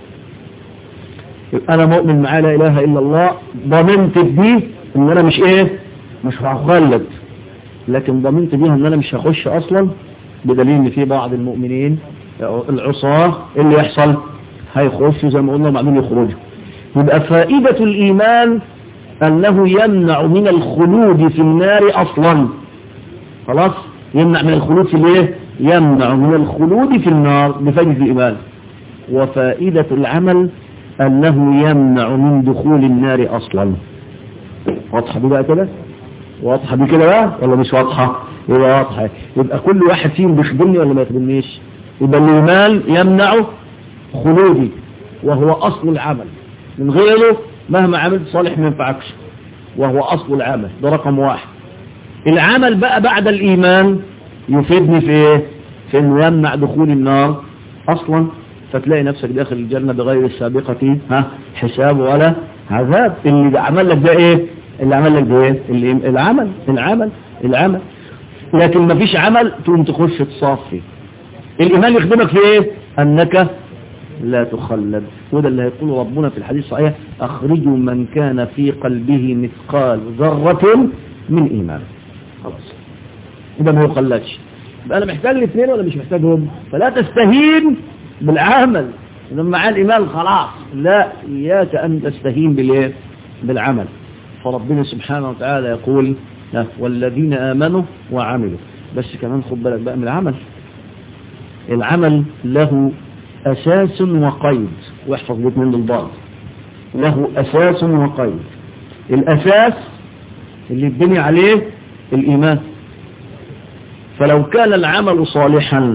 أنا مؤمن معاه لا إله إلا الله ضمنت دي إن أنا مش إيه مش هخلد لكن ضمنت بيها إن أنا مش هخش أصلا بدليل إن في بعض المؤمنين العصاة اللي يحصل هيخشوا زي ما قلنا وبعدين يخرجوا يبقى فائدة الإيمان أنه يمنع من الخلود في النار أصلا خلاص يمنع من الخلود في الايه يمنع من الخلود في النار بفائدة الإيمان وفائدة العمل أنه يمنع من دخول النار أصلا واضحة دي بقى كده واضحة دي كده بقى ولا مش واضحة يبقى واضحة يبقى كل واحد فيهم بيخدمني ولا ما يخدمنيش يبقى الإيمان يمنع خلودي وهو أصل العمل من غيره مهما عملت صالح ما ينفعكش وهو أصل العمل ده رقم واحد العمل بقى بعد الإيمان يفيدني في ايه في انه يمنع دخول النار اصلا فتلاقي نفسك داخل الجنة بغير السابقة ها حساب ولا عذاب اللي عمل لك ده ايه اللي عمل لك ده ايه اللي العمل العمل العمل لكن ما فيش عمل تقوم تخش تصافي الايمان يخدمك في ايه انك لا تخلد وده اللي هيقول ربنا في الحديث الصحيح اخرجوا من كان في قلبه مثقال ذرة من ايمان خلاص يبقى ما يخلدش يبقى انا محتاج الاثنين ولا مش محتاجهم فلا تستهين بالعمل لما معاه الايمان خلاص لا اياك ان تستهين بالايه بالعمل فربنا سبحانه وتعالى يقول والذين امنوا وعملوا بس كمان خد بالك بقى من العمل العمل له اساس وقيد واحفظ الاثنين بالبعض له اساس وقيد الاساس اللي يبني عليه الايمان فلو كان العمل صالحا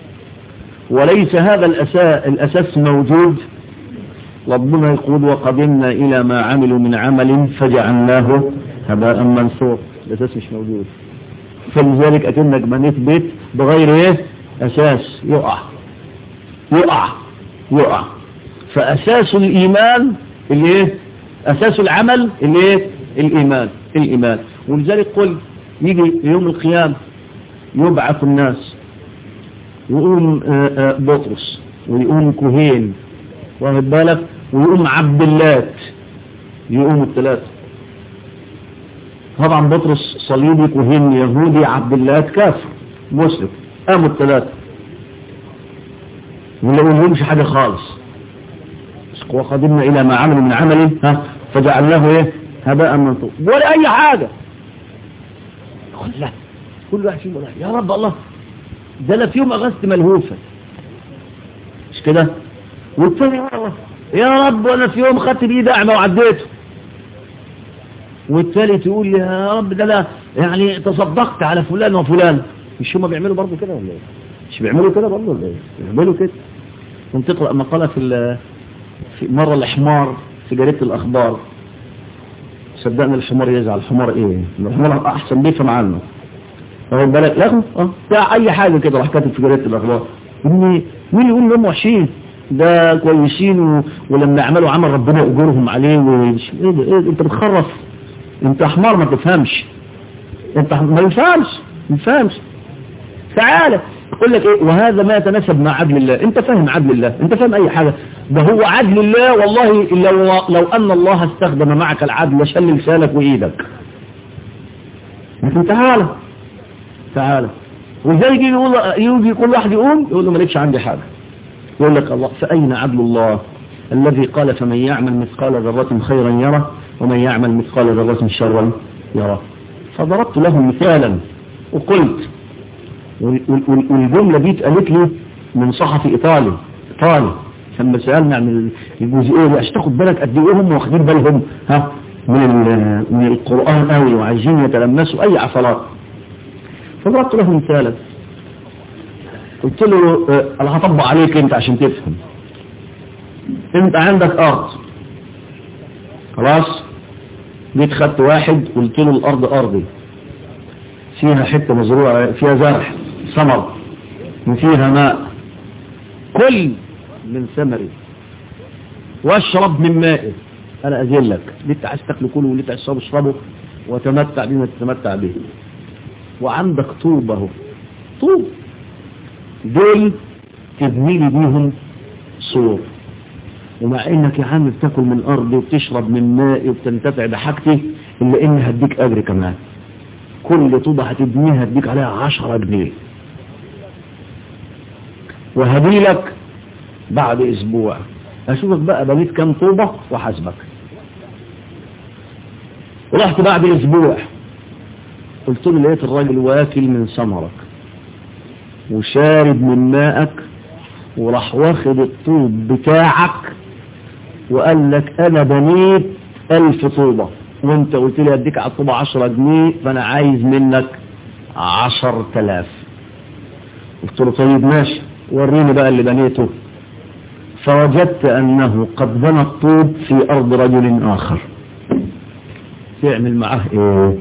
وليس هذا الأساس, الأساس موجود ربنا يقول وقدمنا إلى ما عملوا من عمل فجعلناه هباء منثور الأساس مش موجود فلذلك أكنك بنيت بيت بغير إيه أساس يقع يقع يقع فأساس الإيمان الإيه أساس العمل الإيه الإيمان الإيمان ولذلك قل يجي يوم القيامة يبعث الناس يقوم بطرس ويقوم كهين واخد بالك ويقوم عبد اللات يقوم الثلاثة طبعا بطرس صليبي كهين يهودي عبد اللات كافر مسلم قاموا الثلاثة ولا لهمش حاجة خالص وقدمنا إلى ما عملوا من عمل ها فجعلناه ايه هباء منثور ولا أي حاجة قل لا كل واحد فيهم يا رب الله ده انا في يوم اغثت ملهوفة مش كده والثاني يا رب وانا في يوم خدت بيه دعمة وعديته والثالث يقول يا رب ده انا يعني تصدقت على فلان وفلان مش هم بيعملوا برضه كده ولا ايه مش بيعملوا كده برضه ولا ايه بيعملوا كده كنت تقرا مقاله في في مره الحمار في جريده الاخبار صدقني الحمار يزعل الحمار ايه الحمار احسن بيفهم عنه واخد بالك لا اه اي حاجه كده راح كاتب في جريده الاخبار مين مين يقول انهم وحشين ده كويسين و... ولما يعملوا عمل ربنا يأجرهم عليه و... ايه ده ايه ده انت بتخرف انت حمار ما تفهمش انت ما يفهمش ما يفهمش تعالى يقول لك ايه وهذا ما يتناسب مع عدل الله انت فاهم عدل الله انت فاهم اي حاجة ده هو عدل الله والله لو, لو ان الله استخدم معك العدل لشل لسانك وايدك لكن تعالى تعالى وزي يجي يقول يجي كل واحد يقوم يقول له مالكش عندي حاجة يقول لك الله فأين عدل الله الذي قال فمن يعمل مثقال ذرة خيرا يره ومن يعمل مثقال ذرة شرا يره فضربت له مثالا وقلت والجملة دي اتقالت لي من صحفي ايطالي ايطالي لما سألنا عن الجزئية دي عشان تاخد بالك قد ايه هم واخدين بالهم ها من من القرآن قوي وعايزين يتلمسوا اي عفلات فضربت له مثالا قلت له انا هطبق عليك انت عشان تفهم انت عندك ارض خلاص جيت خدت واحد قلت له الارض ارضي فيها حتة مزروعة فيها زرع ثمر وفيها ماء كل من ثمري واشرب من مائه انا اذلك اللي انت عايز تاكله كله واللي انت عايز تشربه اشربه وتمتع بما تتمتع به وعندك طوب اهو طوب دول تبني لي بيهم سور ومع انك يا عم بتاكل من ارضي وبتشرب من مائي وبتنتفع بحاجتي الا اني هديك اجر كمان كل طوبة هتبنيها هديك عليها عشرة جنيه وهديلك بعد اسبوع اشوفك بقى بنيت كام طوبة وحاسبك ورحت بعد اسبوع قلت له لقيت الراجل واكل من ثمرك وشارب من مائك وراح واخد الطوب بتاعك وقال لك انا بنيت الف طوبة وانت قلت لي اديك على الطوبة عشرة جنيه فانا عايز منك عشر تلاف قلت له طيب ماشي وريني بقى اللي بنيته فوجدت انه قد بنى الطوب في ارض رجل اخر تعمل معاه ايه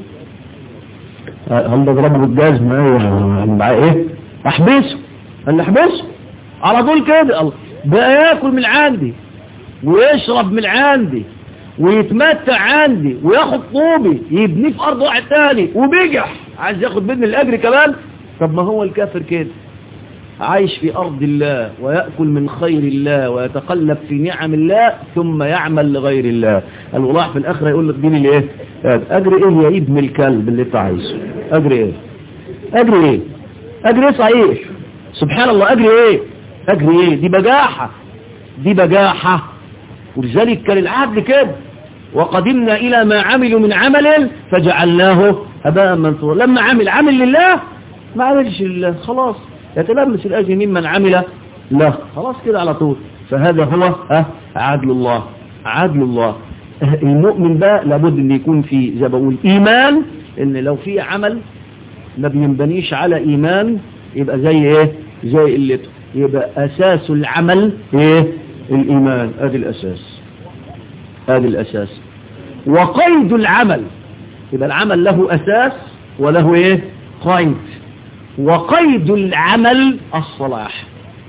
هل بضربه بالجزمة ايه معاه ايه احبسه قال لي احبسه على طول كده بقى ياكل من عندي ويشرب من عندي ويتمتع عندي وياخد طوبي يبنيه في ارض واحد تاني وبيجح عايز ياخد مني الاجر كمان طب ما هو الكافر كده عايش في ارض الله ويأكل من خير الله ويتقلب في نعم الله ثم يعمل لغير الله الولاح في الاخرة يقول لك دين الايه اجر ايه يا ابن الكلب اللي انت عايزه اجر ايه اجر ايه اجر ايه صحيح سبحان الله اجر ايه اجر ايه دي بجاحة دي بجاحة ولذلك كان العهد كده وقدمنا إلى ما عملوا من عمل فجعلناه هباء منثورا لما عمل عمل لله ما عملش لله خلاص يتلمس الأجر ممن عمل له خلاص كده على طول فهذا هو ها عدل الله عدل الله المؤمن بقى لابد ان يكون في زي بقول ايمان ان لو في عمل ما بينبنيش على ايمان يبقى زي ايه زي قلته يبقى اساس العمل ايه الإيمان هذه الأساس هذه الأساس وقيد العمل يبقى العمل له أساس وله إيه قيد وقيد العمل الصلاح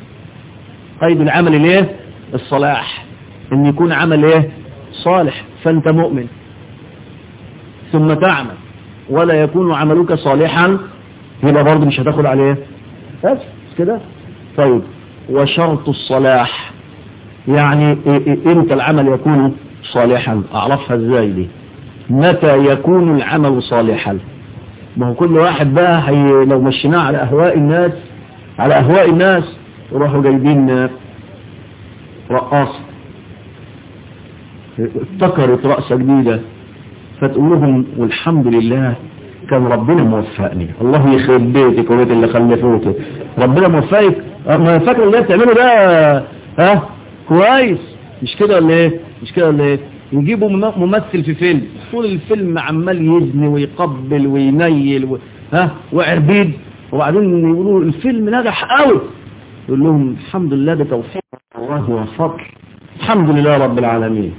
قيد العمل الايه الصلاح ان يكون عمل ايه صالح فانت مؤمن ثم تعمل ولا يكون عملك صالحا يبقى برضه مش هتاخد عليه بس كده طيب وشرط الصلاح يعني امتى العمل يكون صالحا اعرفها ازاي دي متى يكون العمل صالحا ما هو كل واحد بقى حي لو مشيناه على اهواء الناس على اهواء الناس وراحوا جايبين رقاصة ابتكرت رأسة جديدة فتقول لهم والحمد لله كان ربنا موفقني الله يخرب بيتك وبيت اللي خلفوته ربنا موفقك ما فاكر اللي بتعمله ده ها كويس مش كده ولا ايه مش كده ولا ايه يجيبوا ممثل في فيلم طول الفيلم عمال يزني ويقبل وينيل و... ها وعربيد وبعدين يقولوا الفيلم نجح قوي يقول لهم الحمد لله ده توفيق الله وفضل الحمد لله رب العالمين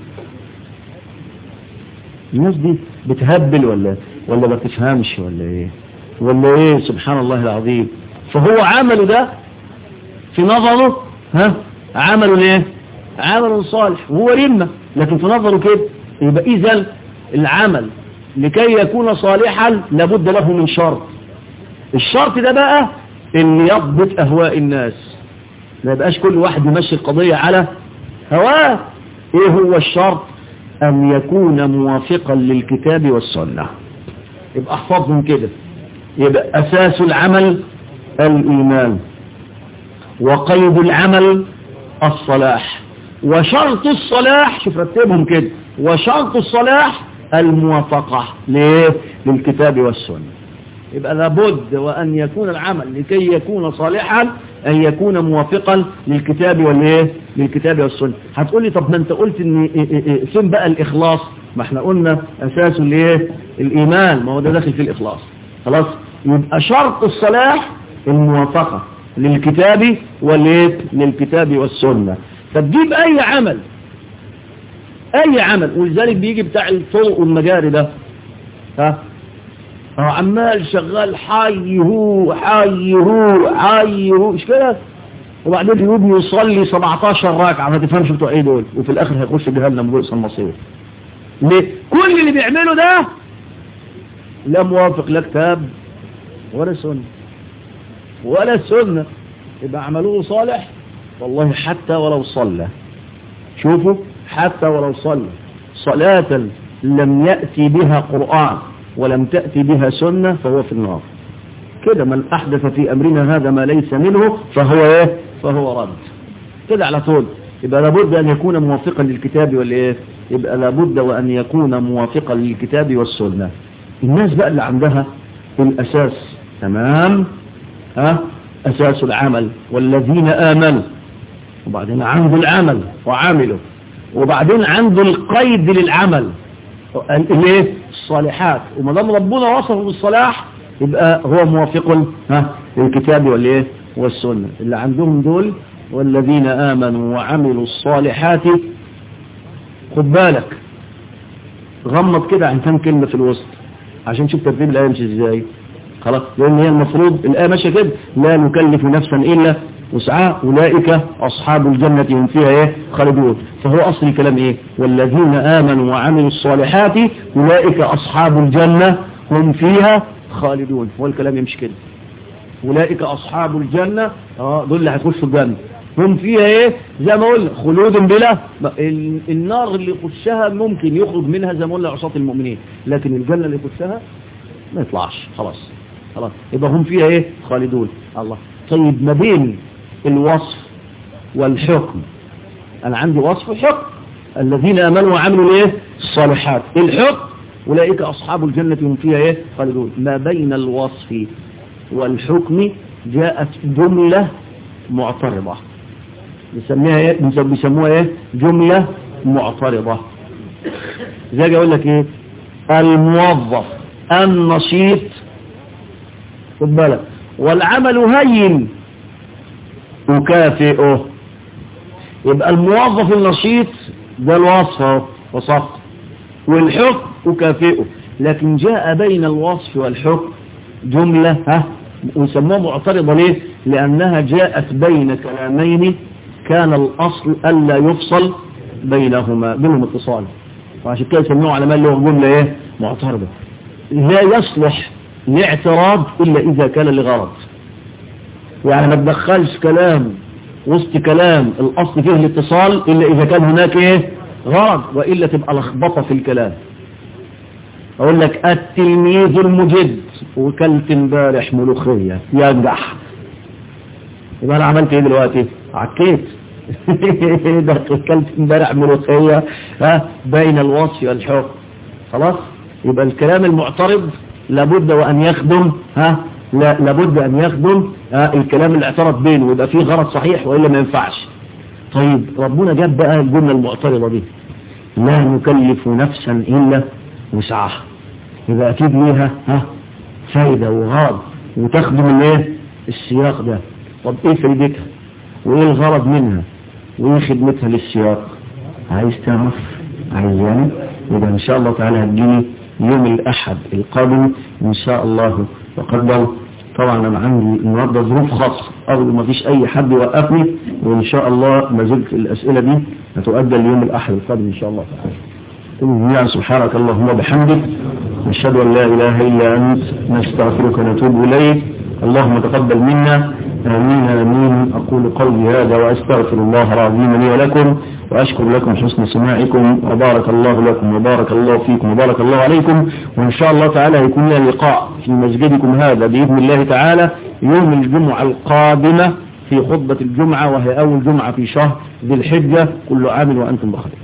الناس دي بتهبل ولا ولا ما تفهمش ولا ايه ولا ايه سبحان الله العظيم فهو عمله ده في نظره ها عمله ايه عمل صالح وهو رمة لكن في نظره كده يبقى اذا العمل لكي يكون صالحا لابد له من شرط الشرط ده بقى ان يضبط اهواء الناس ما يبقاش كل واحد يمشي القضية على هواه ايه هو الشرط ان يكون موافقا للكتاب والسنة يبقى احفظهم كده يبقى اساس العمل الايمان وقيد العمل الصلاح وشرط الصلاح شوف رتبهم كده وشرط الصلاح الموافقة ليه للكتاب والسنة يبقى لابد وأن يكون العمل لكي يكون صالحا أن يكون موافقا للكتاب والايه للكتاب والسنة هتقولي طب ما انت قلت ان فين بقى الإخلاص ما احنا قلنا أساس الايه الإيمان ما هو ده داخل في الإخلاص خلاص يبقى شرط الصلاح الموافقة للكتاب والايه للكتاب والسنة فتجيب أي عمل اي عمل ولذلك بيجي بتاع الطرق والمجاري ده ها هو عمال شغال حي هو حي هو حي هو مش كده وبعدين يقوم يصلي 17 ركعه ما تفهمش بتوع ايه دول وفي الاخر هيخش جهنم بئس المصير ليه كل اللي بيعمله ده لا موافق لا كتاب ولا سنه ولا سنه يبقى عملوه صالح والله حتى ولو صلى شوفوا حتى ولو صلى صلاة لم يأتي بها قرآن ولم تأتي بها سنة فهو في النار كده من أحدث في أمرنا هذا ما ليس منه فهو إيه فهو رد كده على طول يبقى لابد أن يكون موافقا للكتاب والإيه يبقى لابد وأن يكون موافقا للكتاب والسنة الناس بقى اللي عندها الأساس تمام ها أساس العمل والذين آمنوا وبعدين عنده العمل وعامله وبعدين عنده القيد للعمل الايه الصالحات وما دام ربنا وصفه بالصلاح يبقى هو موافق ها للكتاب والايه والسنه اللي عندهم دول والذين امنوا وعملوا الصالحات خد بالك غمض كده عن كام كلمه في الوسط عشان تشوف ترتيب الايه مش ازاي خلاص لان هي المفروض الايه ماشيه كده لا نكلف نفسا الا وسعها أولئك أصحاب الجنة هم فيها إيه خالدون فهو أصل الكلام إيه والذين آمنوا وعملوا الصالحات أولئك أصحاب الجنة هم فيها خالدون هو الكلام يمشي كده أولئك أصحاب الجنة آه دول اللي هيخشوا الجنة هم فيها إيه زي ما قلنا خلود بلا النار اللي يخشها ممكن يخرج منها زي ما قلنا عصاة المؤمنين لكن الجنة اللي يخشها ما يطلعش خلاص خلاص يبقى هم فيها إيه خالدون الله طيب ما بين الوصف والحكم أنا عندي وصف وحكم الذين آمنوا وعملوا الايه الصالحات الحكم أولئك أصحاب الجنة هم فيها ايه خالدون ما بين الوصف والحكم جاءت جملة معترضة بيسميها ايه بيسموها ايه جملة معترضة زي اقول لك ايه الموظف النشيط خد بالك والعمل هين أكافئه يبقى الموظف النشيط ده الوصف وصف والحكم أكافئه لكن جاء بين الوصف والحكم جملة ها ويسموها معترضة ليه لأنها جاءت بين كلامين كان الأصل ألا يفصل بينهما بينهم اتصال وعشان كده يسموه علماء اللي هو جملة ايه معترضة لا يصلح لاعتراض إلا إذا كان لغرض يعني ما تدخلش كلام وسط كلام الأصل فيه الاتصال إلا إذا كان هناك إيه غرض وإلا تبقى لخبطة في الكلام أقول لك التلميذ المجد وكلت امبارح ملوخية ينجح يبقى أنا عملت إيه دلوقتي عكيت ده كلت امبارح ملوخية ها بين الوصف والحكم خلاص يبقى الكلام المعترض لابد وأن يخدم ها لا لابد أن يخدم آه الكلام اللي اعترض بينه ويبقى فيه غرض صحيح وإلا ما ينفعش طيب ربنا جاب بقى الجملة المعترضة دي لا نكلف نفسا إلا وسعها يبقى أكيد ليها ها فايدة وغرض وتخدم الايه السياق ده طب ايه فايدتها وايه الغرض منها وايه خدمتها للسياق عايز تعرف عايز يعني يبقى ان شاء الله تعالى هتجيني يوم الاحد القادم ان شاء الله وقدر طبعا انا عندي النهارده ظروف خاصه ارجو ما فيش اي حد يوقفني وان شاء الله ما زلت الاسئله دي هتؤدى اليوم الاحد القادم ان شاء الله تعالى جميعا سبحانك اللهم وبحمدك نشهد ان لا اله الا انت نستغفرك ونتوب اليك اللهم تقبل منا امين امين اقول قولي هذا واستغفر الله العظيم لي ولكم واشكر لكم حسن سماعكم وبارك الله لكم وبارك الله فيكم وبارك الله عليكم وان شاء الله تعالى يكون لنا لقاء في مسجدكم هذا باذن الله تعالى يوم الجمعه القادمه في خطبه الجمعه وهي اول جمعه في شهر ذي الحجه كل عام وانتم بخير